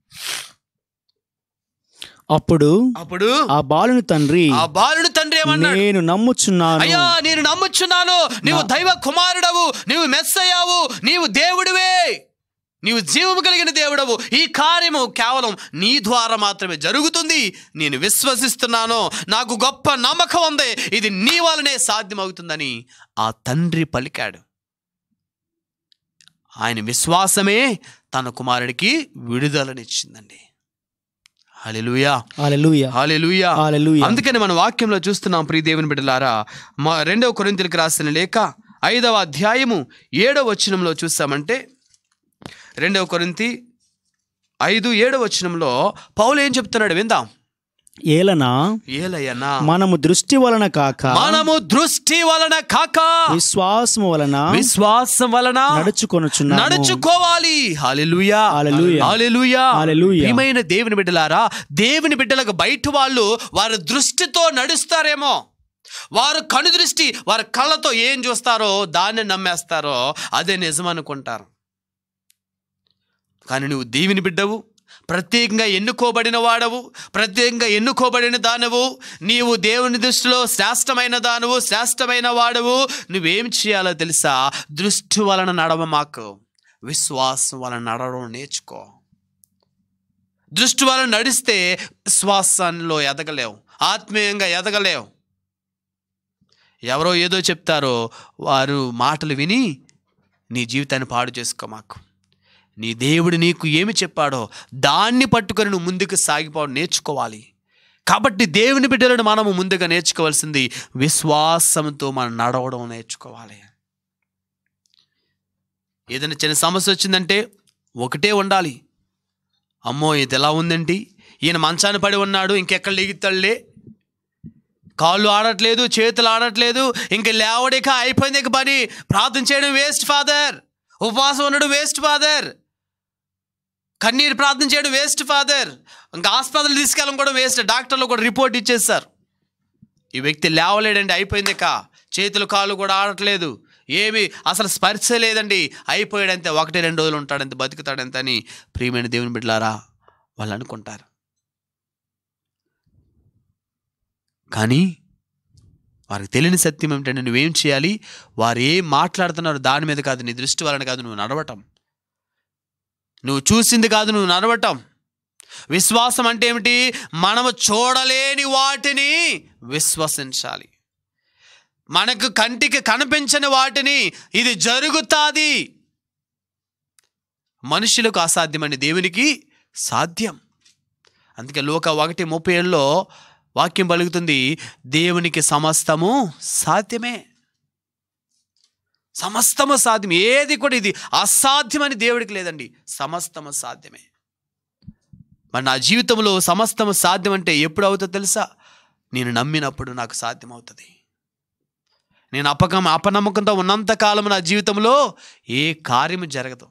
[SPEAKER 3] అప్పుడు
[SPEAKER 2] అప్పుడు
[SPEAKER 3] ఆ బాలుని తండ్రి
[SPEAKER 2] ఆ బాలుడు తండ్రి ఏమన్నాడు
[SPEAKER 3] నేను నమ్ముచున్నాను
[SPEAKER 2] అయ్యా నేను నమ్ముచున్నాను నీవు దైవ కుమారుడవు నీవు మెస్సయ్యావు నీవు దేవుడివే నీవు జీవము కలిగిన దేవుడవు ఈ కార్యము కేవలం నీ ద్వారా మాత్రమే జరుగుతుంది నేను విశ్వసిస్తున్నాను నాకు గొప్ప నమ్మకం ఉంది ఇది నీ వలనే సాధ్యమవుతుందని ఆ తండ్రి పలికాడు ఆయన విశ్వాసమే తన కుమారుడికి విడుదలనిచ్చిందండి హల్లెలూయా
[SPEAKER 3] హల్లెలూయా
[SPEAKER 2] హల్లెలూయా
[SPEAKER 3] హల్లెలూయా
[SPEAKER 2] అందుకని మన వాక్యంలో చూస్తున్నాం ప్రియ దేవుని బిడ్డలారా మా రెండవ కొరింతలకు రాసిన లేఖ ఐదవ అధ్యాయము ఏడవ వచనంలో చూస్తామంటే రెండవ కొరింతి ఐదు ఏడవ వచనంలో పౌలు ఏం చెప్తున్నాడు విందాం
[SPEAKER 3] ఏలన
[SPEAKER 2] ఏలయ్యనా
[SPEAKER 3] మనము దృష్టి వలన కాక
[SPEAKER 2] మనము దృష్టి వలన కాక
[SPEAKER 3] విశ్వాసము వలన
[SPEAKER 2] విశ్వాసం వలన
[SPEAKER 3] నడుచుకొనుచున్నాము
[SPEAKER 2] నడుచుకోవాలి హల్లెలూయా
[SPEAKER 3] హల్లెలూయా.
[SPEAKER 2] Hallelujah
[SPEAKER 3] hallelujah.
[SPEAKER 2] ప్రియమైన దేవుని బిడ్డలారా దేవుని బిడ్డలకు బయట వాళ్ళు వారి దృష్టితో నడుస్తారేమో వారు కను దృష్టి వారి కళ్ళతో ఏం చూస్తారో దాన్ని నమ్మేస్తారో అదే నిజం అనుకుంటారు కానీ నువ్వు దేవుని బిడ్డవు ప్రత్యేకంగా ఎన్నుకోబడిన వాడవు ప్రత్యేకంగా ఎన్నుకోబడిన దానవు నీవు దేవుని దృష్టిలో శ్రేష్టమైన దానవు శ్రేష్టమైన వాడవు నువ్వేం చేయాలో తెలుసా దృష్టి వలన నడవ మాకు విశ్వాసం వలన నడవడం నేర్చుకో దృష్టి వలన నడిస్తే విశ్వాసంలో ఎదగలేవు ఆత్మీయంగా ఎదగలేవు ఎవరో ఏదో చెప్తారో వారు మాటలు విని నీ జీవితాన్ని పాడు చేసుకో మాకు నీ దేవుడు నీకు ఏమి చెప్పాడో దాన్ని పట్టుకొని నువ్వు ముందుకు సాగిపోవడం నేర్చుకోవాలి కాబట్టి దేవుని బిడ్డలను మనము ముందుగా నేర్చుకోవాల్సింది విశ్వాసంతో మనం నడవడం నేర్చుకోవాలి ఏదైనా చిన్న సమస్య వచ్చిందంటే ఒకటే ఉండాలి అమ్మో ఇది ఎలా ఉందండి ఈయన మంచాన పడి ఉన్నాడు ఇంకెక్కడ లిగుతాడులే కాళ్ళు ఆడట్లేదు చేతులు ఆడట్లేదు ఇంక లేవడిక అయిపోయింది ఇక పని ప్రార్థన చేయడం వేస్ట్ ఫాదర్ ఉపవాసం ఉండడం వేస్ట్ ఫాదర్ కన్నీరు ప్రార్థన చేయడం వేస్ట్ ఫాదర్ ఇంకా హాస్పిటల్ తీసుకెళ్ళడం కూడా వేస్ట్ డాక్టర్లు కూడా రిపోర్ట్ ఇచ్చేస్తారు ఈ వ్యక్తి లేవలేడండి అయిపోయింది ఇక చేతులు కాళ్ళు కూడా ఆడట్లేదు ఏమి అసలు స్పర్శ లేదండి అయిపోయాడంతే ఒకటి రెండు రోజులు ఉంటాడంతే బతుకుతాడంతే అని ప్రియమైన దేవుని బిడ్డలారా వాళ్ళు అనుకుంటారు కానీ వారికి తెలియని సత్యం ఏమిటంటే నువ్వేం చేయాలి వారు ఏం మాట్లాడుతున్నారో దాని మీద కాదు నీ దృష్టి వలన కాదు నువ్వు నడవటం నువ్వు చూసింది కాదు నువ్వు నడవటం విశ్వాసం అంటే ఏమిటి మనము చూడలేని వాటిని విశ్వసించాలి మనకు కంటికి కనిపించని వాటిని ఇది జరుగుతాది మనుషులకు అసాధ్యమని దేవునికి సాధ్యం అందుకే లోక ఒకటి ముప్పై ఏళ్ళలో వాక్యం పలుకుతుంది దేవునికి సమస్తము సాధ్యమే సమస్తము సాధ్యం ఏది కూడా ఇది అసాధ్యమని దేవుడికి లేదండి సమస్తము సాధ్యమే మరి నా జీవితంలో సమస్తము సాధ్యం అంటే ఎప్పుడు అవుతుందో తెలుసా నేను నమ్మినప్పుడు నాకు సాధ్యం అవుతుంది నేను అపకం అపనమ్మకంతో ఉన్నంత కాలం నా జీవితంలో ఏ కార్యము జరగదు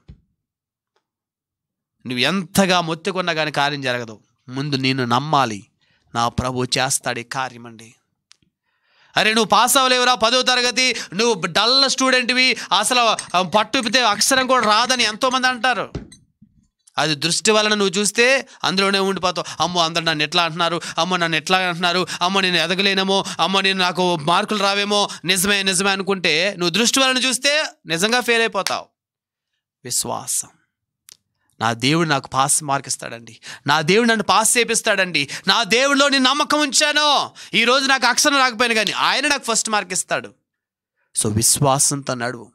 [SPEAKER 2] నువ్వు ఎంతగా మొత్తుకున్నా కానీ కార్యం జరగదు ముందు నేను నమ్మాలి నా ప్రభు చేస్తాడు ఈ కార్యం అండి అరే నువ్వు పాస్ అవ్వలేవురా పదో తరగతి నువ్వు డల్ స్టూడెంట్వి అసలు పట్టుపితే అక్షరం కూడా రాదని ఎంతోమంది అంటారు అది దృష్టి వలన నువ్వు చూస్తే అందులోనే ఉండిపోతావు అమ్మో అందరు నన్ను ఎట్లా అంటున్నారు అమ్మో నన్ను ఎట్లా అంటున్నారు అమ్మో నేను ఎదగలేనేమో అమ్మో నేను నాకు మార్కులు రావేమో నిజమే నిజమే అనుకుంటే నువ్వు దృష్టి వలన చూస్తే నిజంగా ఫెయిల్ అయిపోతావు విశ్వాసం నా దేవుడు నాకు పాస్ మార్క్ ఇస్తాడండి నా దేవుడు నన్ను పాస్ చేపిస్తాడండి నా దేవుడిలో నేను నమ్మకం ఉంచాను ఈరోజు నాకు అక్షరం రాకపోయినా కానీ ఆయన నాకు ఫస్ట్ మార్క్ ఇస్తాడు సో విశ్వాసంతో నడువు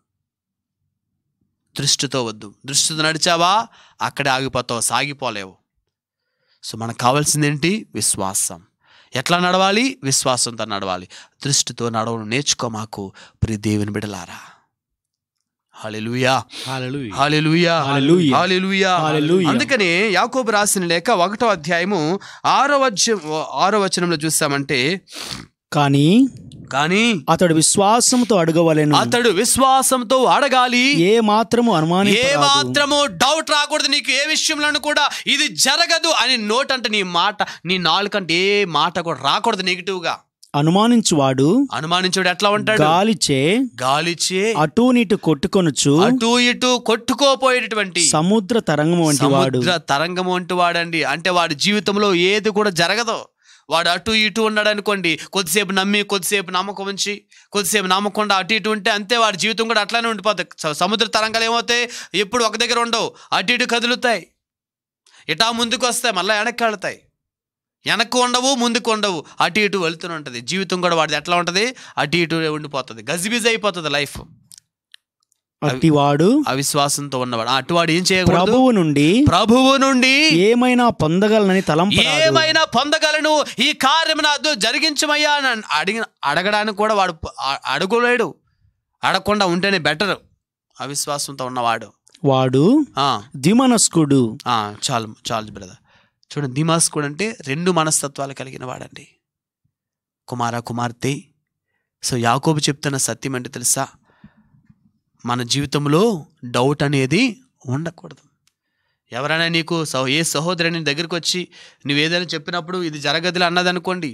[SPEAKER 2] దృష్టితో వద్దు దృష్టితో నడిచావా అక్కడే ఆగిపోతావు సాగిపోలేవు సో మనకు కావాల్సింది ఏంటి విశ్వాసం ఎట్లా నడవాలి విశ్వాసంతో నడవాలి దృష్టితో నడవడం నేర్చుకో మాకు ప్రియ దేవుని బిడలారా hallelujah
[SPEAKER 1] hallelujah.
[SPEAKER 2] Hallelujah
[SPEAKER 3] hallelujah.
[SPEAKER 2] Hallelujah
[SPEAKER 3] hallelujah.
[SPEAKER 2] అందుకనే యాకోబు రాసిన లేఖ ఒకటో అధ్యాయము ఆరో వచ ఆరో వచనంలో చూస్తామంటే
[SPEAKER 3] కానీ
[SPEAKER 2] కానీ
[SPEAKER 3] అతడు విశ్వాసంతో అడగవలెను
[SPEAKER 2] అతడు విశ్వాసంతో అడగాలి
[SPEAKER 3] ఏ మాత్రము
[SPEAKER 2] ఏ
[SPEAKER 3] అనుమానింపరాదు
[SPEAKER 2] మాత్రము డౌట్ రాకూడదు నీకు ఏ విషయంలోనూ కూడా ఇది జరగదు అని నోట్ అంటే నీ మాట నీ నాలుకంటే ఏ మాట కూడా రాకూడదు నెగిటివ్ గా
[SPEAKER 3] అనుమానించువాడు
[SPEAKER 2] అనుమానించుడు ఎట్లా ఉంటాడు
[SPEAKER 3] గాలిచే
[SPEAKER 2] గాలిచే
[SPEAKER 3] అటూ నీటు కొట్టుకొనుచు
[SPEAKER 2] అటు ఇటు కొట్టుకోపోయేటటువంటి
[SPEAKER 3] సముద్ర తరంగం వంటి వాడు
[SPEAKER 2] సముద్ర తరంగం అంటూ వాడండి అంటే వాడి జీవితంలో ఏది కూడా జరగదు వాడు అటు ఇటు ఉన్నాడు అనుకోండి కొద్దిసేపు నమ్మి కొద్దిసేపు నమ్మకం ఉంచి కొద్దిసేపు నమ్మకుండా అటు ఇటు ఉంటే అంతే వాడి జీవితం కూడా అట్లానే ఉండిపోతుంది స- సముద్ర తరంగాలు ఏమవుతాయి ఎప్పుడు ఒక దగ్గర ఉండవు అటు ఇటు కదులుతాయి ఇటా ముందుకు వస్తాయి మళ్ళీ వెనక్కి వెళ్తాయి వెనక్కు ఉండవు ముందుకు ఉండవు అటు ఇటు వెళ్తూనే ఉంటుంది జీవితం కూడా వాడిది ఎట్లా ఉంటుంది అటు ఇటు ఉండిపోతుంది గజిబిజి అయిపోతుంది లైఫ్
[SPEAKER 3] అట్టివాడు
[SPEAKER 2] అవిశ్వాసంతో ఉన్నవాడు అటువాడు ఏం చేయకూడదు
[SPEAKER 3] ప్రభువు నుండి
[SPEAKER 2] ప్రభువు నుండి
[SPEAKER 3] ఏమైనా పొందగలనని తలంపు
[SPEAKER 2] ఏమైనా పొందగలను ఈ కార్యం నాతో జరిగించమయ్యా అని అడిగిన అడగడానికి కూడా వాడు ప- అ- అడుగులేడు అడగకుండా ఉంటేనే బెటర్ అవిశ్వాసంతో ఉన్నవాడు
[SPEAKER 3] వాడు
[SPEAKER 2] ఆ,
[SPEAKER 3] ద్విమనస్కుడు
[SPEAKER 2] ఆ, చాలు చాలు బ్రదర్ చూడండి దిమాస్ కూడా అంటే రెండు మనస్తత్వాలు కలిగిన వాడండి కుమార కుమార్తె సో యాకోబు చెప్తున్న సత్యం అంటే తెలుసా మన జీవితంలో డౌట్ అనేది ఉండకూడదు ఎవరైనా నీకు సహో ఏ సహోదరుని దగ్గరికి వచ్చి నువ్వేదైనా చెప్పినప్పుడు ఇది జరగదులే అన్నదనుకోండి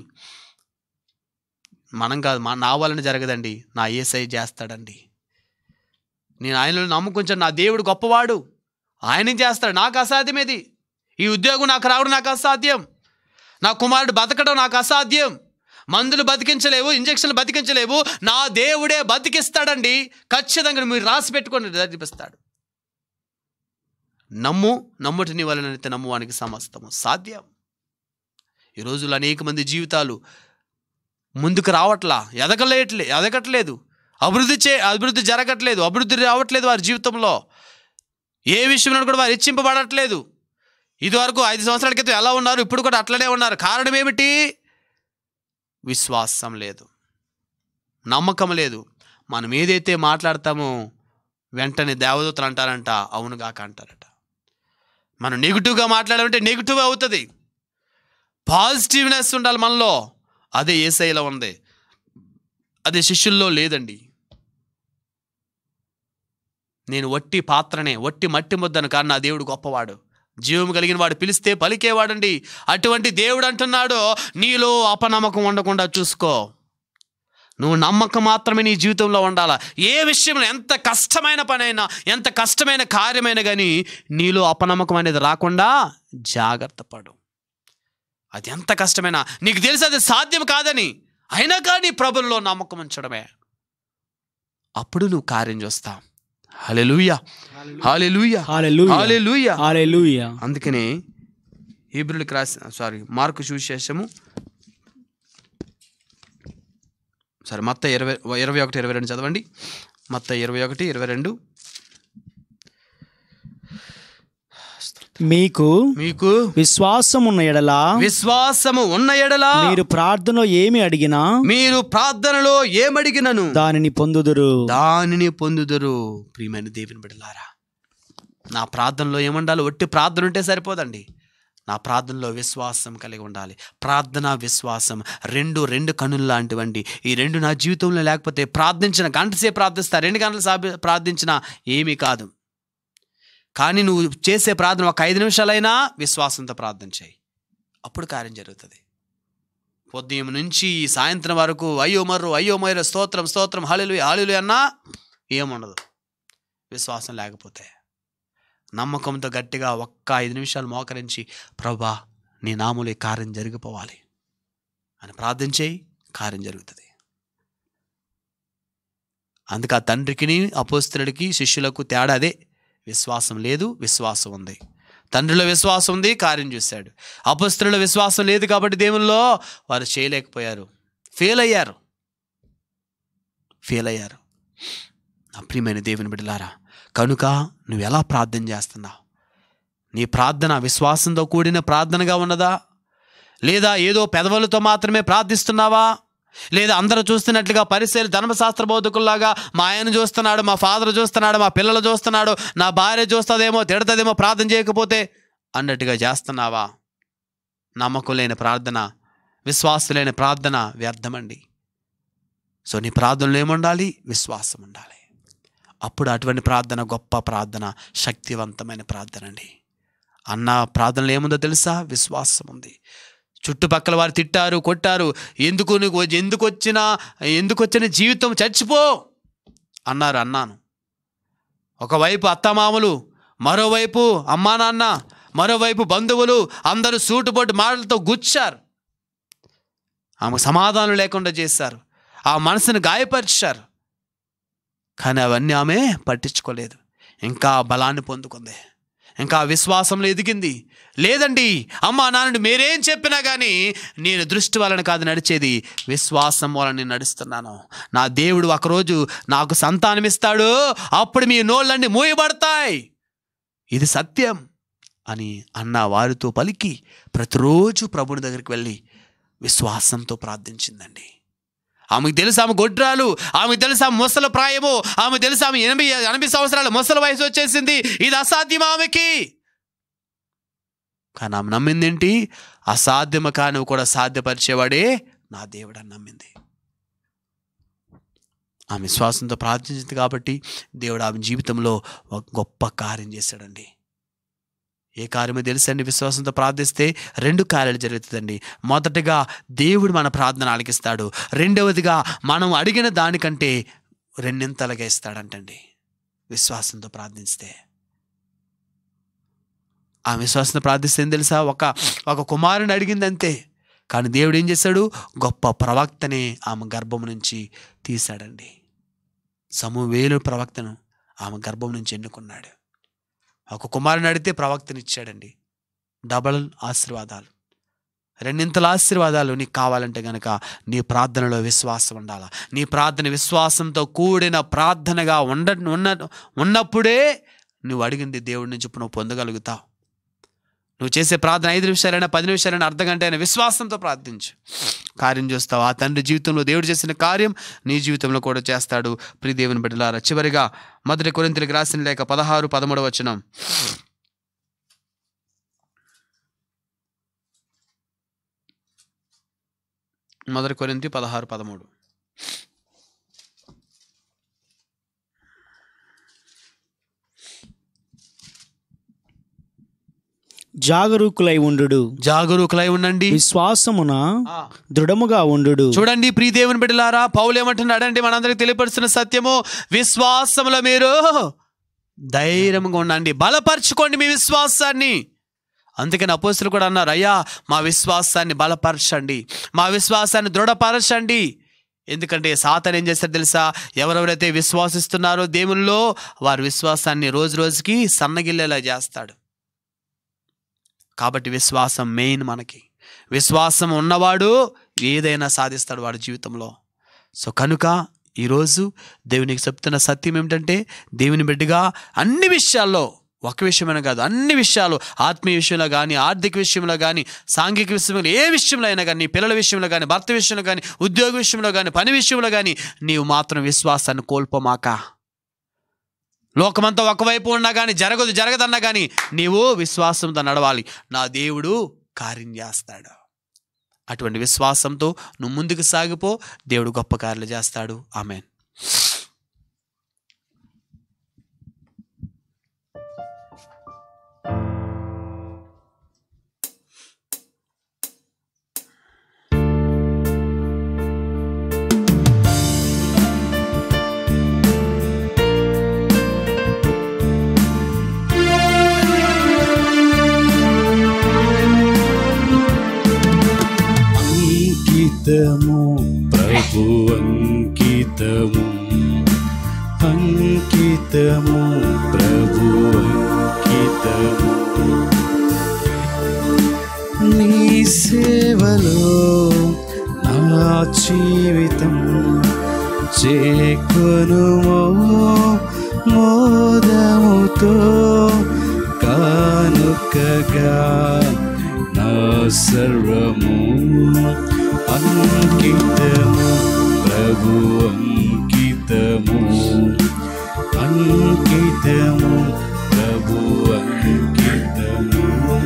[SPEAKER 2] మనం కాదు మా నా వలన జరగదండి నా ఏసై చేస్తాడండి నేను ఆయనలో నమ్ముకుంటాను నా దేవుడు గొప్పవాడు ఆయన చేస్తాడు నాకు అసాధ్యమేది ఈ ఉద్యోగం నాకు రావడం నాకు అసాధ్యం నా కుమారుడు బతకడం నాకు అసాధ్యం మందులు బతికించలేవు ఇంజక్షన్లు బతికించలేవు నా దేవుడే బతికిస్తాడండి ఖచ్చితంగా మీరు రాసి పెట్టుకొని జరిపిస్తాడు నమ్ము నమ్ముటిని వలనైతే నమ్మువానికి సమస్తము సాధ్యం ఈ రోజుల్లో అనేక మంది జీవితాలు ముందుకు రావట్లా ఎదగలేట్లే ఎదగట్లేదు అభివృద్ధి చే అభివృద్ధి జరగట్లేదు అభివృద్ధి రావట్లేదు వారి జీవితంలో ఏ విషయంలో కూడా వారు హెచ్చింపబడట్లేదు ఇదివరకు ఐదు సంవత్సరాల క్రితం ఎలా ఉన్నారు ఇప్పుడు కూడా అట్లనే ఉన్నారు కారణం ఏమిటి విశ్వాసం లేదు నమ్మకం లేదు మనం ఏదైతే మాట్లాడతామో వెంటనే దేవదూతలు అంటారంట అవునుగాక అంటారట మనం నెగిటివ్గా మాట్లాడాలంటే నెగిటివ్ అవుతుంది పాజిటివ్నెస్ ఉండాలి మనలో అదే ఏసైలో ఉంది అదే శిష్యుల్లో లేదండి నేను వట్టి పాత్రనే వట్టి మట్టి ముద్దను కానీ నా దేవుడు గొప్పవాడు జీవం కలిగిన వాడు పిలిస్తే పలికేవాడండి అటువంటి దేవుడు అంటున్నాడు నీలో అపనమ్మకం ఉండకుండా చూసుకో నువ్వు నమ్మకం మాత్రమే నీ జీవితంలో ఉండాలా ఏ విషయంలో ఎంత కష్టమైన పనైనా ఎంత కష్టమైన కార్యమైనా కానీ నీలో అపనమ్మకం అనేది రాకుండా జాగ్రత్త పడు అది ఎంత కష్టమైనా నీకు తెలుసు అది సాధ్యం కాదని అయినా కానీ ప్రభుల్లో నమ్మకం ఉంచడమే అప్పుడు నువ్వు కార్యం చూస్తావు hallelujah hallelujah
[SPEAKER 3] hallelujah
[SPEAKER 2] hallelujah
[SPEAKER 3] hallelujah
[SPEAKER 2] అందుకనే హీబ్రులకు రాసి సారీ మార్కు సువిశేషము సరే మొత్తం ఇరవై ఇరవై ఒకటి ఇరవై రెండు చదవండి మొత్తం ఇరవై ఒకటి ఇరవై రెండు
[SPEAKER 3] మీకు
[SPEAKER 2] మీకు
[SPEAKER 3] విశ్వాసం ఉన్న ఎడల
[SPEAKER 2] విశ్వాసము ఉన్న ఎడల
[SPEAKER 3] మీరు ప్రార్థనలో ఏమి అడిగినా
[SPEAKER 2] మీరు ప్రార్థనలో ఏమడిగినను
[SPEAKER 3] దానిని పొందుదురు
[SPEAKER 2] దానిని పొందుదురు ప్రియమైన దేవుని బిడ్డలారా నా ప్రార్థనలో ఏముండాలి ఒట్టి ప్రార్థన ఉంటే సరిపోదండి నా ప్రార్థనలో విశ్వాసం కలిగి ఉండాలి ప్రార్థన విశ్వాసం రెండు రెండు కనులు లాంటివండి ఈ రెండు నా జీవితంలో లేకపోతే ప్రార్థించిన గంటసేపు ప్రార్థిస్తా రెండు గంటలు సాబి- ప్రార్థించినా ఏమీ కాదు కానీ నువ్వు చేసే ప్రార్థన ఒక ఐదు నిమిషాలైనా విశ్వాసంతో ప్రార్థన చేయి అప్పుడు కార్యం జరుగుతుంది ఉదయం నుంచి ఈ సాయంత్రం వరకు అయ్యో మర్రు అయ్యో మర్రు స్తోత్రం స్తోత్రం హాలిలు హాలిలు అన్నా ఏముండదు విశ్వాసం లేకపోతే నమ్మకంతో గట్టిగా ఒక్క ఐదు నిమిషాలు మోకరించి ప్రభా నీ నాములు ఈ కార్యం జరిగిపోవాలి అని ప్రార్థన చేయి కార్యం జరుగుతుంది అందుకే ఆ తండ్రికిని అపోస్తుడికి శిష్యులకు తేడా అదే విశ్వాసం లేదు విశ్వాసం ఉంది తండ్రిలో విశ్వాసం ఉంది కార్యం చూశాడు అపస్తుల విశ్వాసం లేదు కాబట్టి దేవుల్లో వారు చేయలేకపోయారు ఫెయిల్ అయ్యారు ఫెయిల్ అయ్యారు నా ప్రియమైన దేవుని బిడ్డలారా కనుక నువ్వు ఎలా ప్రార్థన చేస్తున్నావు నీ ప్రార్థన విశ్వాసంతో కూడిన ప్రార్థనగా ఉన్నదా లేదా ఏదో పెదవులతో మాత్రమే ప్రార్థిస్తున్నావా లేదా అందరూ చూస్తున్నట్లుగా పరిశీలి ధర్మశాస్త్ర బోధకుల్లాగా మా ఆయన చూస్తున్నాడు మా ఫాదర్ చూస్తున్నాడు మా పిల్లలు చూస్తున్నాడు నా భార్య చూస్తుందేమో తిడతదేమో ప్రార్థన చేయకపోతే అన్నట్టుగా చేస్తున్నావా నమ్మకం లేని ప్రార్థన విశ్వాసం లేని ప్రార్థన వ్యర్థమండి సో నీ ప్రార్థనలో ఏముండాలి విశ్వాసం ఉండాలి అప్పుడు అటువంటి ప్రార్థన గొప్ప ప్రార్థన శక్తివంతమైన ప్రార్థన అండి అన్న ప్రార్థనలో ఏముందో తెలుసా విశ్వాసం ఉంది చుట్టుపక్కల వారు తిట్టారు కొట్టారు ఎందుకు నువ్వు ఎందుకు వచ్చినా ఎందుకు వచ్చిన జీవితం చచ్చిపో అన్నారు అన్నాను ఒకవైపు అత్తమామలు మరోవైపు అమ్మా నాన్న మరోవైపు బంధువులు అందరూ సూటుబొట్టు మాటలతో గుచ్చారు ఆమె సమాధానం లేకుండా చేశారు ఆ మనసును గాయపరిచారు కానీ అవన్నీ ఆమె పట్టించుకోలేదు ఇంకా బలాన్ని పొందుకుంది ఇంకా విశ్వాసంలో ఎదిగింది లేదండి అమ్మా నాన్న మీరేం చెప్పినా కానీ నేను దృష్టి వలన కాదు నడిచేది విశ్వాసం వలన నేను నడుస్తున్నాను నా దేవుడు ఒకరోజు నాకు సంతానం ఇస్తాడు అప్పుడు మీ నోళ్ళన్నీ మూయబడతాయి ఇది సత్యం అని అన్న వారితో పలికి ప్రతిరోజు ప్రభుని దగ్గరికి వెళ్ళి విశ్వాసంతో ప్రార్థించిందండి ఆమెకు తెలుసు ఆమె గొడ్రాలు ఆమెకు తెలుసు ఆమె ముసల ప్రాయము ఆమె తెలుసు ఆమె ఎనభై ఎనభై సంవత్సరాల ముసల వయసు వచ్చేసింది ఇది అసాధ్యం ఆమెకి కానీ ఆమె నమ్మింది ఏంటి అసాధ్యము కానివి కూడా సాధ్యపరిచేవాడే నా దేవుడు అని నమ్మింది ఆమె విశ్వాసంతో ప్రార్థించింది కాబట్టి దేవుడు ఆమె జీవితంలో ఒక గొప్ప కార్యం చేశాడండి ఏ కార్యమో తెలుసండి విశ్వాసంతో ప్రార్థిస్తే రెండు కార్యాలు జరుగుతుందండి మొదటగా దేవుడు మన ప్రార్థన ఆలకిస్తాడు రెండవదిగా మనం అడిగిన దానికంటే రెండింతలుగా ఇస్తాడంటండి విశ్వాసంతో ప్రార్థిస్తే ఆ విశ్వాసంతో ప్రార్థిస్తే ఏం తెలుసా ఒక ఒక కుమారుని అడిగింది అంతే కానీ దేవుడు ఏం చేశాడు గొప్ప ప్రవక్తనే ఆమె గర్భం నుంచి తీశాడండి సమూవేలు ప్రవక్తను ఆమె గర్భం నుంచి ఎన్నుకున్నాడు ఒక కుమారుని అడిగితే ప్రవక్తని ఇచ్చాడండి డబల్ ఆశీర్వాదాలు రెండింతల ఆశీర్వాదాలు నీకు కావాలంటే గనక నీ ప్రార్థనలో విశ్వాసం ఉండాలా నీ ప్రార్థన విశ్వాసంతో కూడిన ప్రార్థనగా ఉండ ఉన్న ఉన్నప్పుడే నువ్వు అడిగింది దేవుడి నుంచి ఇప్పుడు నువ్వు పొందగలుగుతావు నువ్వు చేసే ప్రార్థన ఐదు నిమిషాలైనా పది నిమిషాలైనా అర్ధ గంట అయినా విశ్వాసంతో ప్రార్థించు కార్యం చేస్తావు ఆ తండ్రి జీవితంలో దేవుడు చేసిన కార్యం నీ జీవితంలో కూడా చేస్తాడు ప్రియ దేవుని బిడ్డలారా చివరిగా మొదటి కొరింతలకు రాసిన లేక పదహారు పదమూడు వచనం మొదటి కొరింతి పదహారు పదమూడు
[SPEAKER 3] జాగరూకులై ఉండు
[SPEAKER 2] జాగరూకులై ఉండండి
[SPEAKER 3] విశ్వాసమున
[SPEAKER 2] ఆ.
[SPEAKER 3] దృఢముగా ఉండు
[SPEAKER 2] చూడండి ప్రియ దేవుని బిడ్డలారా పౌలు ఏమంటున్నాడంటే మనందరికి తెలియపరుస్తున్న సత్యము విశ్వాసములో మీరు ధైర్యంగా ఉండండి బలపరచుకోండి మీ విశ్వాసాన్ని అందుకని అపోస్తులు కూడా అన్నారు అయ్యా మా విశ్వాసాన్ని బలపరచండి మా విశ్వాసాన్ని దృఢపరచండి ఎందుకంటే సాతాన్ ఏం చేస్తాడు తెలుసా ఎవరెవరైతే విశ్వాసిస్తున్నారో దేవుల్లో వారి విశ్వాసాన్ని రోజు రోజుకి సన్నగిల్లేలా చేస్తాడు కాబట్టి విశ్వాసం మెయిన్ మనకి విశ్వాసం ఉన్నవాడు ఏదైనా సాధిస్తాడు వాడి జీవితంలో సో కనుక ఈరోజు దేవునికి చెప్తున్న సత్యం ఏమిటంటే దేవుని బిడ్డగా అన్ని విషయాల్లో ఒక విషయమైనా కాదు అన్ని విషయాలు ఆత్మీయ విషయంలో కానీ ఆర్థిక విషయంలో కానీ సాంఘిక విషయంలో ఏ విషయంలో అయినా కానీ నీ పిల్లల విషయంలో కానీ భర్త విషయంలో కానీ ఉద్యోగ విషయంలో కానీ పని విషయంలో కానీ నీవు మాత్రం విశ్వాసాన్ని కోల్పోమాక లోకమంతా ఒకవైపు ఉన్నా కానీ జరగదు జరగదన్నా కానీ నీవు విశ్వాసంతో నడవాలి నా దేవుడు కార్యం చేస్తాడు అటువంటి విశ్వాసంతో నువ్వు ముందుకు సాగిపో దేవుడు గొప్ప కార్యాలు చేస్తాడు ఆమెన్
[SPEAKER 4] అంకితము ప్రభు అంకితము అంకితము ప్రభు అంకితము నీ సేవలో నా జీవితం చేకొను మోదముతో కానుకగా నా సర్వము అంకితము ప్రభు అంకితము అంకితము ప్రభు అంకితము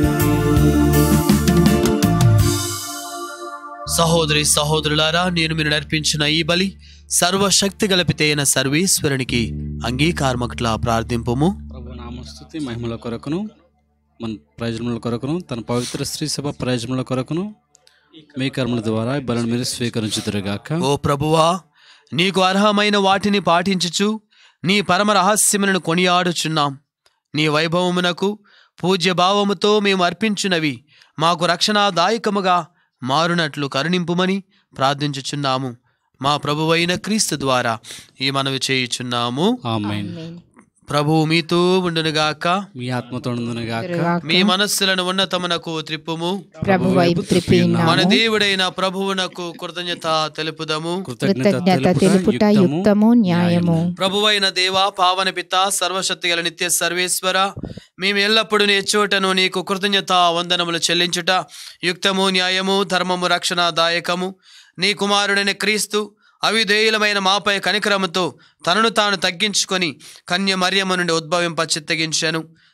[SPEAKER 2] సహోదరి సహోదరులారా నేను మీరు నర్పించిన ఈ బలి సర్వశక్తి గలపితే అయిన సర్వేశ్వరునికి అంగీకారమట్లా ప్రార్థింపుము
[SPEAKER 1] ప్రభు నామస్తుతి మహిమల కొరకును మన ప్రయోజనముల కొరకును తన పవిత్ర స్త్రీ సభ ప్రయోజనముల కొరకును మీ కర్మల ద్వారా ఈ బలను మీరు స్వీకరించుదురుగాక
[SPEAKER 2] ఓ ప్రభువా నీకు అర్హమైన వాటిని పాటించుచు నీ పరమ రహస్యములను కొనియాడుచున్నాం నీ వైభవమునకు పూజ్య భావముతో మేము అర్పించునవి మాకు రక్షణాదాయకముగా మారునట్లు కరుణింపుమని ప్రార్థించుచున్నాము మా ప్రభువైన క్రీస్తు ద్వారా ఈ మనవి చేయుచున్నాము
[SPEAKER 1] ఆమెన్
[SPEAKER 2] ప్రభువు మీతో ఉండునుగాక
[SPEAKER 1] మీ ఆత్మతో గాక
[SPEAKER 2] మీ మనస్సులను ఉన్నతమునకు త్రిప్పుము
[SPEAKER 5] ప్రభు వైపు
[SPEAKER 2] మన
[SPEAKER 5] త్రిప్పినాము
[SPEAKER 2] దేవుడైన ప్రభువునకు కృతజ్ఞత తెలుపుదము
[SPEAKER 5] కృతజ్ఞత తెలుపుట యుక్తము న్యాయము
[SPEAKER 2] ప్రభువైన దేవా పావన పిత సర్వశక్తి గల నిత్య సర్వేశ్వర మేము ఎల్లప్పుడూ నీ చోటను నీకు కృతజ్ఞత వందనములు చెల్లించుట యుక్తము న్యాయము ధర్మము రక్షణ దాయకము నీ కుమారుడైన క్రీస్తు అవిధేయులమైన మాపై కనికరముతో తనను తాను తగ్గించుకొని కన్య మరియమ్మ నుండి ఉద్భవింప చిత్తగించాను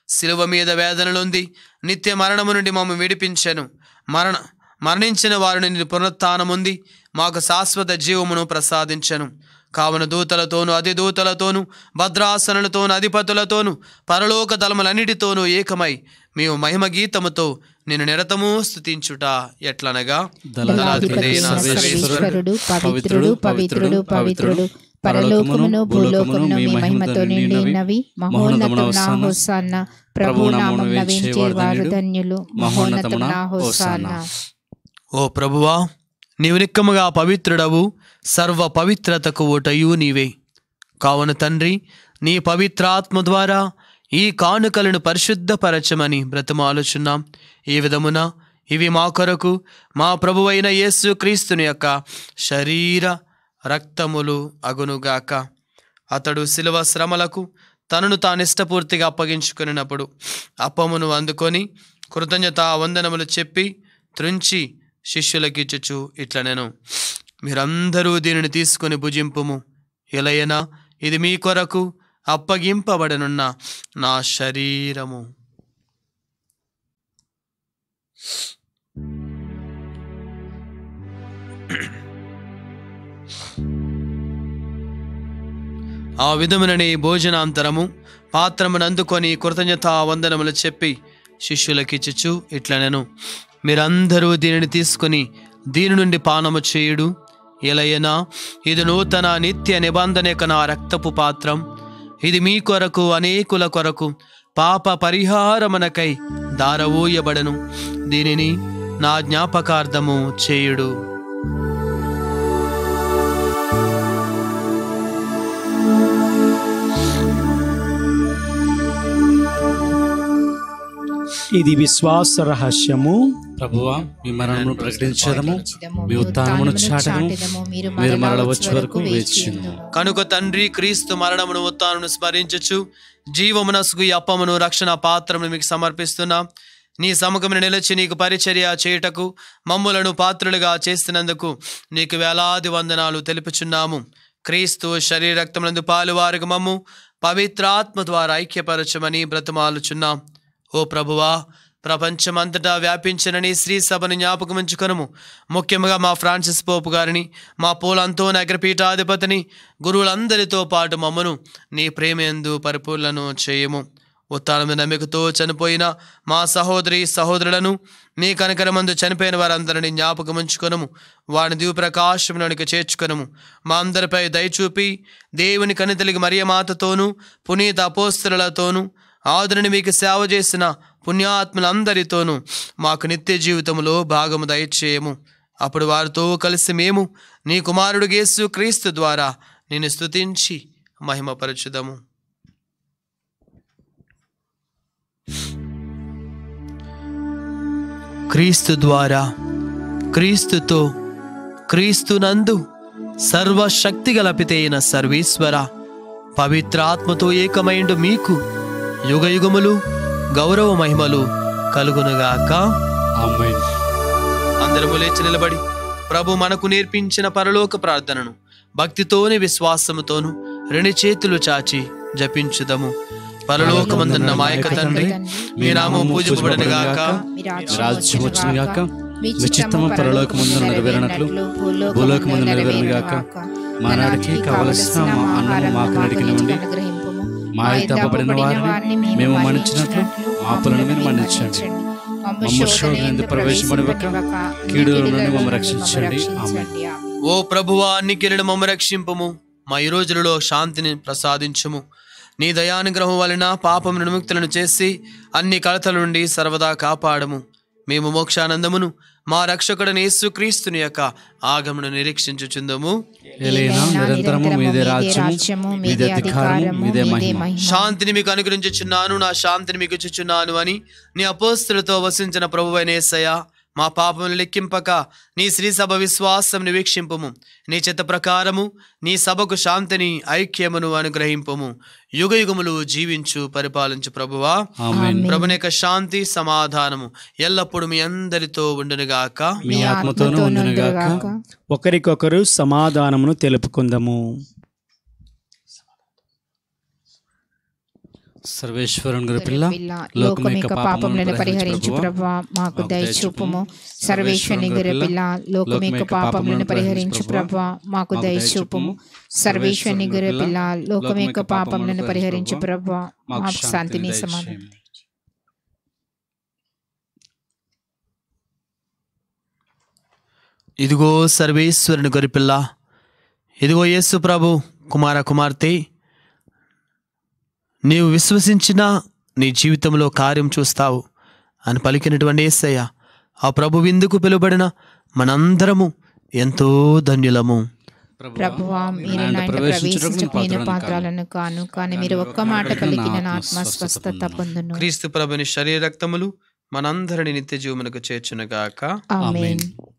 [SPEAKER 2] శిలువ మీద వేదనలుంది నిత్య మరణము నుండి మమ్మల్ని విడిపించెను మరణ మరణించిన వారిని నీ పునరుత్థానముంది మాకు శాశ్వత జీవమును ప్రసాదించెను కావున దూతలతోను అతి దూతలతోను భద్రాసనులతోను అధిపతులతోను పరలోక తలములన్నిటితోనూ ఏకమై మేము మహిమ గీతముతో నేను నిరతము స్థుతించుట ఎట్లనగా
[SPEAKER 5] దళాధిపతి అయిన
[SPEAKER 2] సర్వేశ్వరుడు,
[SPEAKER 5] సర్వేశ్వరుడు పవిత్రుడు పవిత్రుడు పవిత్రుడు పరలోకమును భూలోకమును మీ మహిమతో నిండినవి మహోన్నతమున హోసాన్న ప్రభు నామం నవించేవారు ధన్యులు మహోన్నతమున హోసాన్న
[SPEAKER 2] ఓ ప్రభువా నీవు నిక్కముగా పవిత్రుడవు సర్వ పవిత్రతకు ఓటయు నీవే కావున తండ్రి నీ పవిత్రాత్మ ద్వారా ఈ కానుకలను పరిశుద్ధపరచమని బ్రతమాలుచున్నాం ఈ విధమున ఇవి మా కొరకు మా ప్రభువైన యేసు క్రీస్తుని యొక్క శరీర రక్తములు అగునుగాక అతడు శిలువ శ్రమలకు తనను తాను ఇష్టపూర్తిగా అప్పగించుకున్నప్పుడు అప్పమును అందుకొని కృతజ్ఞత వందనములు చెప్పి త్రుంచి శిష్యులకిచ్చుచు ఇట్లా నేను మీరందరూ దీనిని తీసుకొని భుజింపుము ఎలయనా ఇది మీ కొరకు అప్పగింపబడనున్న నా శరీరము ఆ విధమునని భోజనాంతరము పాత్రమును అందుకొని కృతజ్ఞత వందనములు చెప్పి శిష్యులకిచ్చుచు ఇట్లనెను మీరందరూ దీనిని తీసుకొని దీని నుండి పానము చేయుడు ఎలయనా ఇది నూతన నిత్య నిబంధన యొక్క నా రక్తపు పాత్రం ఇది మీ కొరకు అనేకుల కొరకు పాప పరిహారమునకై దారవూయబడను దీనిని నా జ్ఞాపకార్థము చేయుడు
[SPEAKER 3] ఇది విశ్వాస రహస్యము
[SPEAKER 1] ప్రభువా మీ మరణమును ప్రకటించదము మీ ఉత్థానమును చాటము మీరు మరల వచ్చే వరకు వేచియుందుము.
[SPEAKER 2] కనుక తండ్రి క్రీస్తు మరణమును ఉత్తానమును స్మరించచ్చు జీవమునసుకు ఈ అప్పమును రక్షణ పాత్రమును మీకు సమర్పిస్తున్నాం నీ సముఖమును నిలిచి నీకు పరిచర్య చేయుటకు మమ్ములను పాత్రులుగా చేస్తున్నందుకు నీకు వేలాది వందనాలు తెలుపుచున్నాము క్రీస్తు శరీర రక్తములందు పాలువారికి మమ్ము పవిత్రాత్మ ద్వారా ఐక్యపరచమని బ్రతమాలుచున్నాం ఓ ప్రభువా ప్రపంచమంతటా వ్యాపించిన నీ శ్రీ సభను జ్ఞాపకముంచుకొనము ముఖ్యంగా మా ఫ్రాన్సిస్ పోపు గారిని మా పూలంతో అగ్రపీఠాధిపతిని గురువులందరితో పాటు మమ్మను నీ ప్రేమయందు పరిపూర్ణను చేయము ఉత్తానమైన నమ్మికతో చనిపోయిన మా సహోదరి సహోదరులను నీ కనకరమందు చనిపోయిన వారందరిని జ్ఞాపకముంచుకొనము వారిని దీవప్రకాశమునికి చేర్చుకొనము మా అందరిపై దయచూపి దేవుని కనితలిగి మరియమాతతోనూ పునీత అపోస్తలతోనూ ఆదరణ మీకు సేవ చేసిన పుణ్యాత్ములందరితోనూ మాకు నిత్య జీవితంలో భాగము దయచేయము అప్పుడు వారితో కలిసి మేము నీ కుమారుడు యేసు క్రీస్తు ద్వారా నిన్ను స్తుతించి మహిమపరచుదము క్రీస్తు ద్వారా క్రీస్తుతో క్రీస్తునందు సర్వశక్తిగల పితైన సర్వేశ్వర పవిత్రాత్మతో ఏకమైండు మీకు యుగ యుగములు గౌరవ మహిమలు కలుగునుగాక
[SPEAKER 1] ఆమేన్
[SPEAKER 2] అందరము లేచి నిలబడి ప్రభు మనకు నేర్పించిన పరలోక ప్రార్థనను భక్తితోని విశ్వాసముతోను రెండు చేతులు చాచి జపించుదము పరలోకమందున్న మా యొక్క తండ్రి మీ నామం పూజింపబడనుగాక
[SPEAKER 1] రాజ్యం వచ్చిన గాక మీ చిత్తము పరలోకమందు నెరవేరినట్లు భూలోకమందు నెరవేరును గాక మా నాటికి కావలసిన మా అన్నము మాకు నడికినివ్వండి మా తప్పబడిన వారిని మేము మన్నించినట్లు మా అప్పులను మీరు మన్నించండి మమ్మ శోధనందు ప్రవేశపడవక కీడుల నుండి మమ్మ రక్షించండి ఆమేన్
[SPEAKER 2] ఓ ప్రభువా నికిరణ మమ్మ రక్షింపము మా ఈ రోజులలో శాంతిని ప్రసాదించుము నీ దయానుగ్రహం వలన పాపము విముక్తులను చేసి అన్ని కలతల నుండి సర్వదా కాపాడము మేము మోక్షానందమును మా రక్షకుడని యేసుక్రీస్తుని యొక్క ఆగమను నిరీక్షించుచుందము
[SPEAKER 1] ఎలైనా నిరంతరము మీదే రాజ్యము మీదే అధికారము మీదే మహిమ
[SPEAKER 2] శాంతిని మీకు అనుగ్రహించుచున్నాను నా శాంతిని మీకు ఇచ్చుచున్నాను అని నీ అపోస్తులతో వసించిన ప్రభువైన యేసయ్య మా పాపములు లెక్కింపక నీ శ్రీ సభ విశ్వాసమును వీక్షింపుము నీ చిత్త ప్రకారము నీ సభకు శాంతిని ఐక్యమును అనుగ్రహింపుము యుగ యుగములు జీవించు పరిపాలించు ప్రభువా
[SPEAKER 1] ఆమేన్
[SPEAKER 2] ప్రభుని యొక్క శాంతి సమాధానము ఎల్లప్పుడూ మీ అందరితో ఉండునుగాక
[SPEAKER 1] మీ ఆత్మతోనూ ఉండునుగాక
[SPEAKER 3] ఒకరికొకరు సమాధానమును తెలుపుకుందాము
[SPEAKER 1] సర్వేశ్వరుని గారి పిల్ల
[SPEAKER 5] లోకం యొక్క పాపములను పరిహరించు ప్రభా మాకు దయ చూపుము సర్వేశ్వరుని గొర్రె పిల్ల లోకం యొక్క పాపములను పరిహరించు ప్రభా మాకు దయ చూపుము సర్వేశ్వరుని గొర్రె పిల్ల లోకం యొక్క పాపములను పరిహరించు ప్రభా మాకు శాంతిని సమాధానం
[SPEAKER 2] ఇదిగో సర్వేశ్వరుని గొరిపిల్ల ఇదిగో యేసు ప్రభు కుమార కుమార్తె నీవు విశ్వసించిన నీ జీవితంలో కార్యం చూస్తావు అని పలికినటువంటి యేసయ్య ఆ ప్రభు విందుకు పిలువబడిన మనందరము ఎంతో ధన్యులము
[SPEAKER 5] ప్రభువా మీరు నాయన ప్రవేశించకు నేను పాత్రాలను కాను కానీ మీరు ఒక్క మాట పలికిన నా ఆత్మ స్వస్థత పొందును
[SPEAKER 2] క్రీస్తు ప్రభుని శరీర రక్తములు మనందరిని నిత్య జీవమునకు చేర్చునుగాక
[SPEAKER 5] ఆమేన్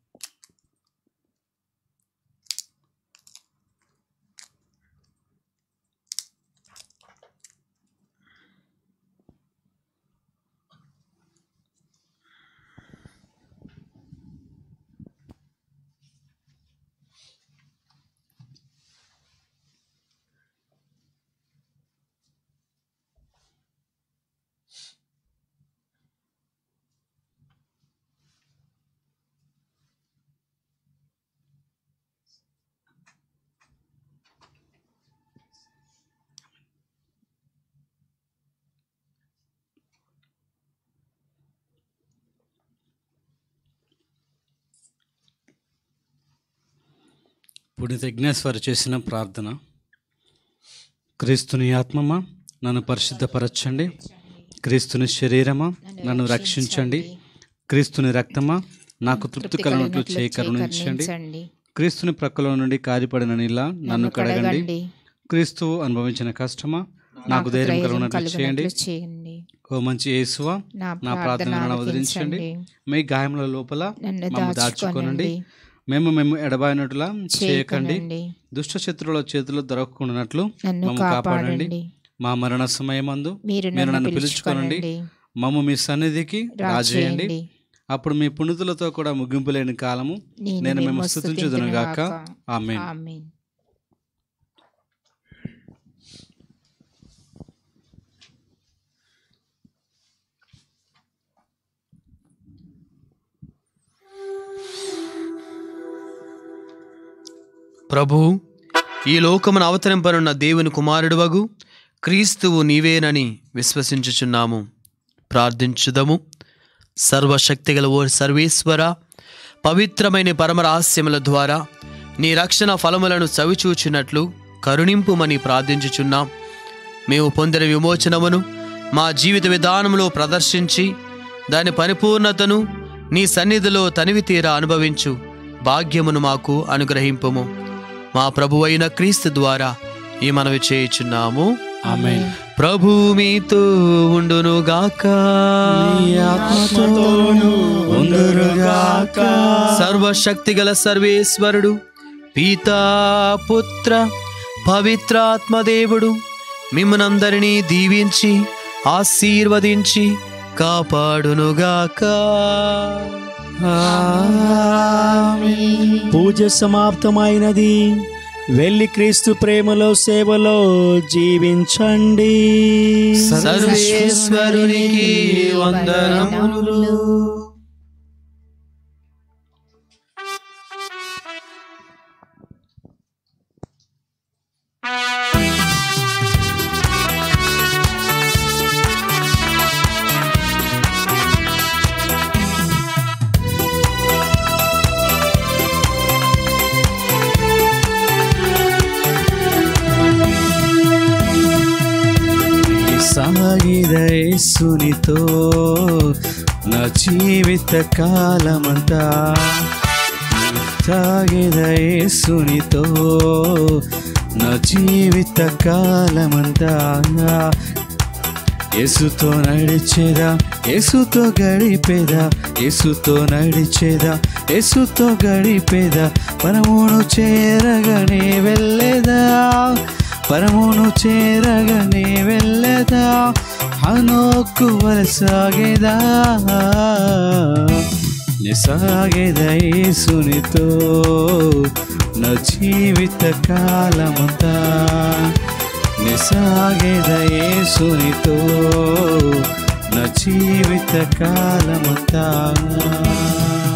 [SPEAKER 1] పుణిత యజ్ఞేశ్వరి చేసిన ప్రార్థన క్రీస్తుని ఆత్మమా నన్ను పరిశుద్ధపరచండి క్రీస్తుని శరీరమా నన్ను రక్షించండి క్రీస్తుని రక్తమా నాకు తృప్తి కలుగునట్లు చేయి కరుణించండి
[SPEAKER 5] కరుణించండి.
[SPEAKER 1] క్రీస్తుని ప్రక్కలో నుండి కారిపడిన నీళ్ళ నన్ను కడగండి
[SPEAKER 5] కడగండి.
[SPEAKER 1] క్రీస్తు అనుభవించిన కష్టమా నాకు
[SPEAKER 5] నాకు
[SPEAKER 1] ధైర్యం
[SPEAKER 5] ధైర్యం
[SPEAKER 1] కలుగునట్లు చేయండి
[SPEAKER 5] కలుగునట్లు చేయండి
[SPEAKER 1] ఓ మంచి యేసువా
[SPEAKER 5] నా
[SPEAKER 1] నా
[SPEAKER 5] ప్రార్థన
[SPEAKER 1] ప్రార్థనను అవతరించండి మీ గాయముల లోపల
[SPEAKER 5] నన్ను
[SPEAKER 1] మమ్ము దాచుకోనండి మేము మేము ఎడబాయినట్లా చేయకండి
[SPEAKER 5] చేయకండి
[SPEAKER 1] దుష్ట శత్రువుల చేతిలో దొరకకుండానట్లు
[SPEAKER 5] నన్ను
[SPEAKER 1] మమ్ము కాపాడండి
[SPEAKER 5] కాపాడండి
[SPEAKER 1] మా మరణ సమయమందు
[SPEAKER 5] మీరు
[SPEAKER 1] మీరు
[SPEAKER 5] నన్ను
[SPEAKER 1] నన్ను పిలుచుకోనండి
[SPEAKER 5] పిలుచుకోనండి
[SPEAKER 1] మమ్ము మీ సన్నిధికి రాజేయండి
[SPEAKER 5] రాజేయండి
[SPEAKER 1] అప్పుడు మీ పుణితులతో కూడా ముగింపు లేని కాలము నేను మేము స్థుతించుదునుగాక ఆమె
[SPEAKER 5] ఆమేన్
[SPEAKER 2] ప్రభు ఈ లోకమును అవతరింపనున్న దేవుని కుమారుడువగు క్రీస్తువు నీవేనని విశ్వసించుచున్నాము ప్రార్థించుదము సర్వశక్తిగల ఓ సర్వేశ్వర పవిత్రమైన పరమరహస్యముల ద్వారా నీ రక్షణ ఫలములను చవిచూచినట్లు కరుణింపుమని ప్రార్థించుచున్నాం మేము పొందిన విమోచనమును మా జీవిత విధానంలో ప్రదర్శించి దాని పరిపూర్ణతను నీ సన్నిధిలో తనివి తీరా అనుభవించు భాగ్యమును మాకు అనుగ్రహింపుము మా ప్రభువైన క్రీస్తు ద్వారా ఈ మనవి చేయుచున్నాము
[SPEAKER 1] ఆమెన్
[SPEAKER 2] ప్రభు మీతో ఉండునుగాక
[SPEAKER 3] ఆత్మతోను ఉందురుగాక
[SPEAKER 2] సర్వశక్తిగల సర్వేశ్వరుడు పితా పుత్ర పవిత్రాత్మదేవుడు మిమ్మనందరినీ దీవించి ఆశీర్వదించి కాపాడునుగాక
[SPEAKER 3] పూజ సమాప్తమైనది వెళ్ళి క్రీస్తు ప్రేమలో సేవలో జీవించండి
[SPEAKER 2] సర్వేశ్వరునికి వందనములు
[SPEAKER 1] సాగిద యేసునితో నా జీవిత కాలమంతా సాగిద యేసునితో నా జీవిత కాలమంతా యేసుతో నడిచేదా యేసుతో గడిపేదా యేసుతో నడిచేదా యేసుతో గడిపేదా పరమును చేరగనే వెళ్ళేదా పరమును చేరగనే వెళ్ళేదా హనోకు వలసాగేదా నిసాగేద యేసునితో నా జీవిత కాలమంతా నే
[SPEAKER 4] సాగేద యేసునితో నా జీవిత కాలమంతా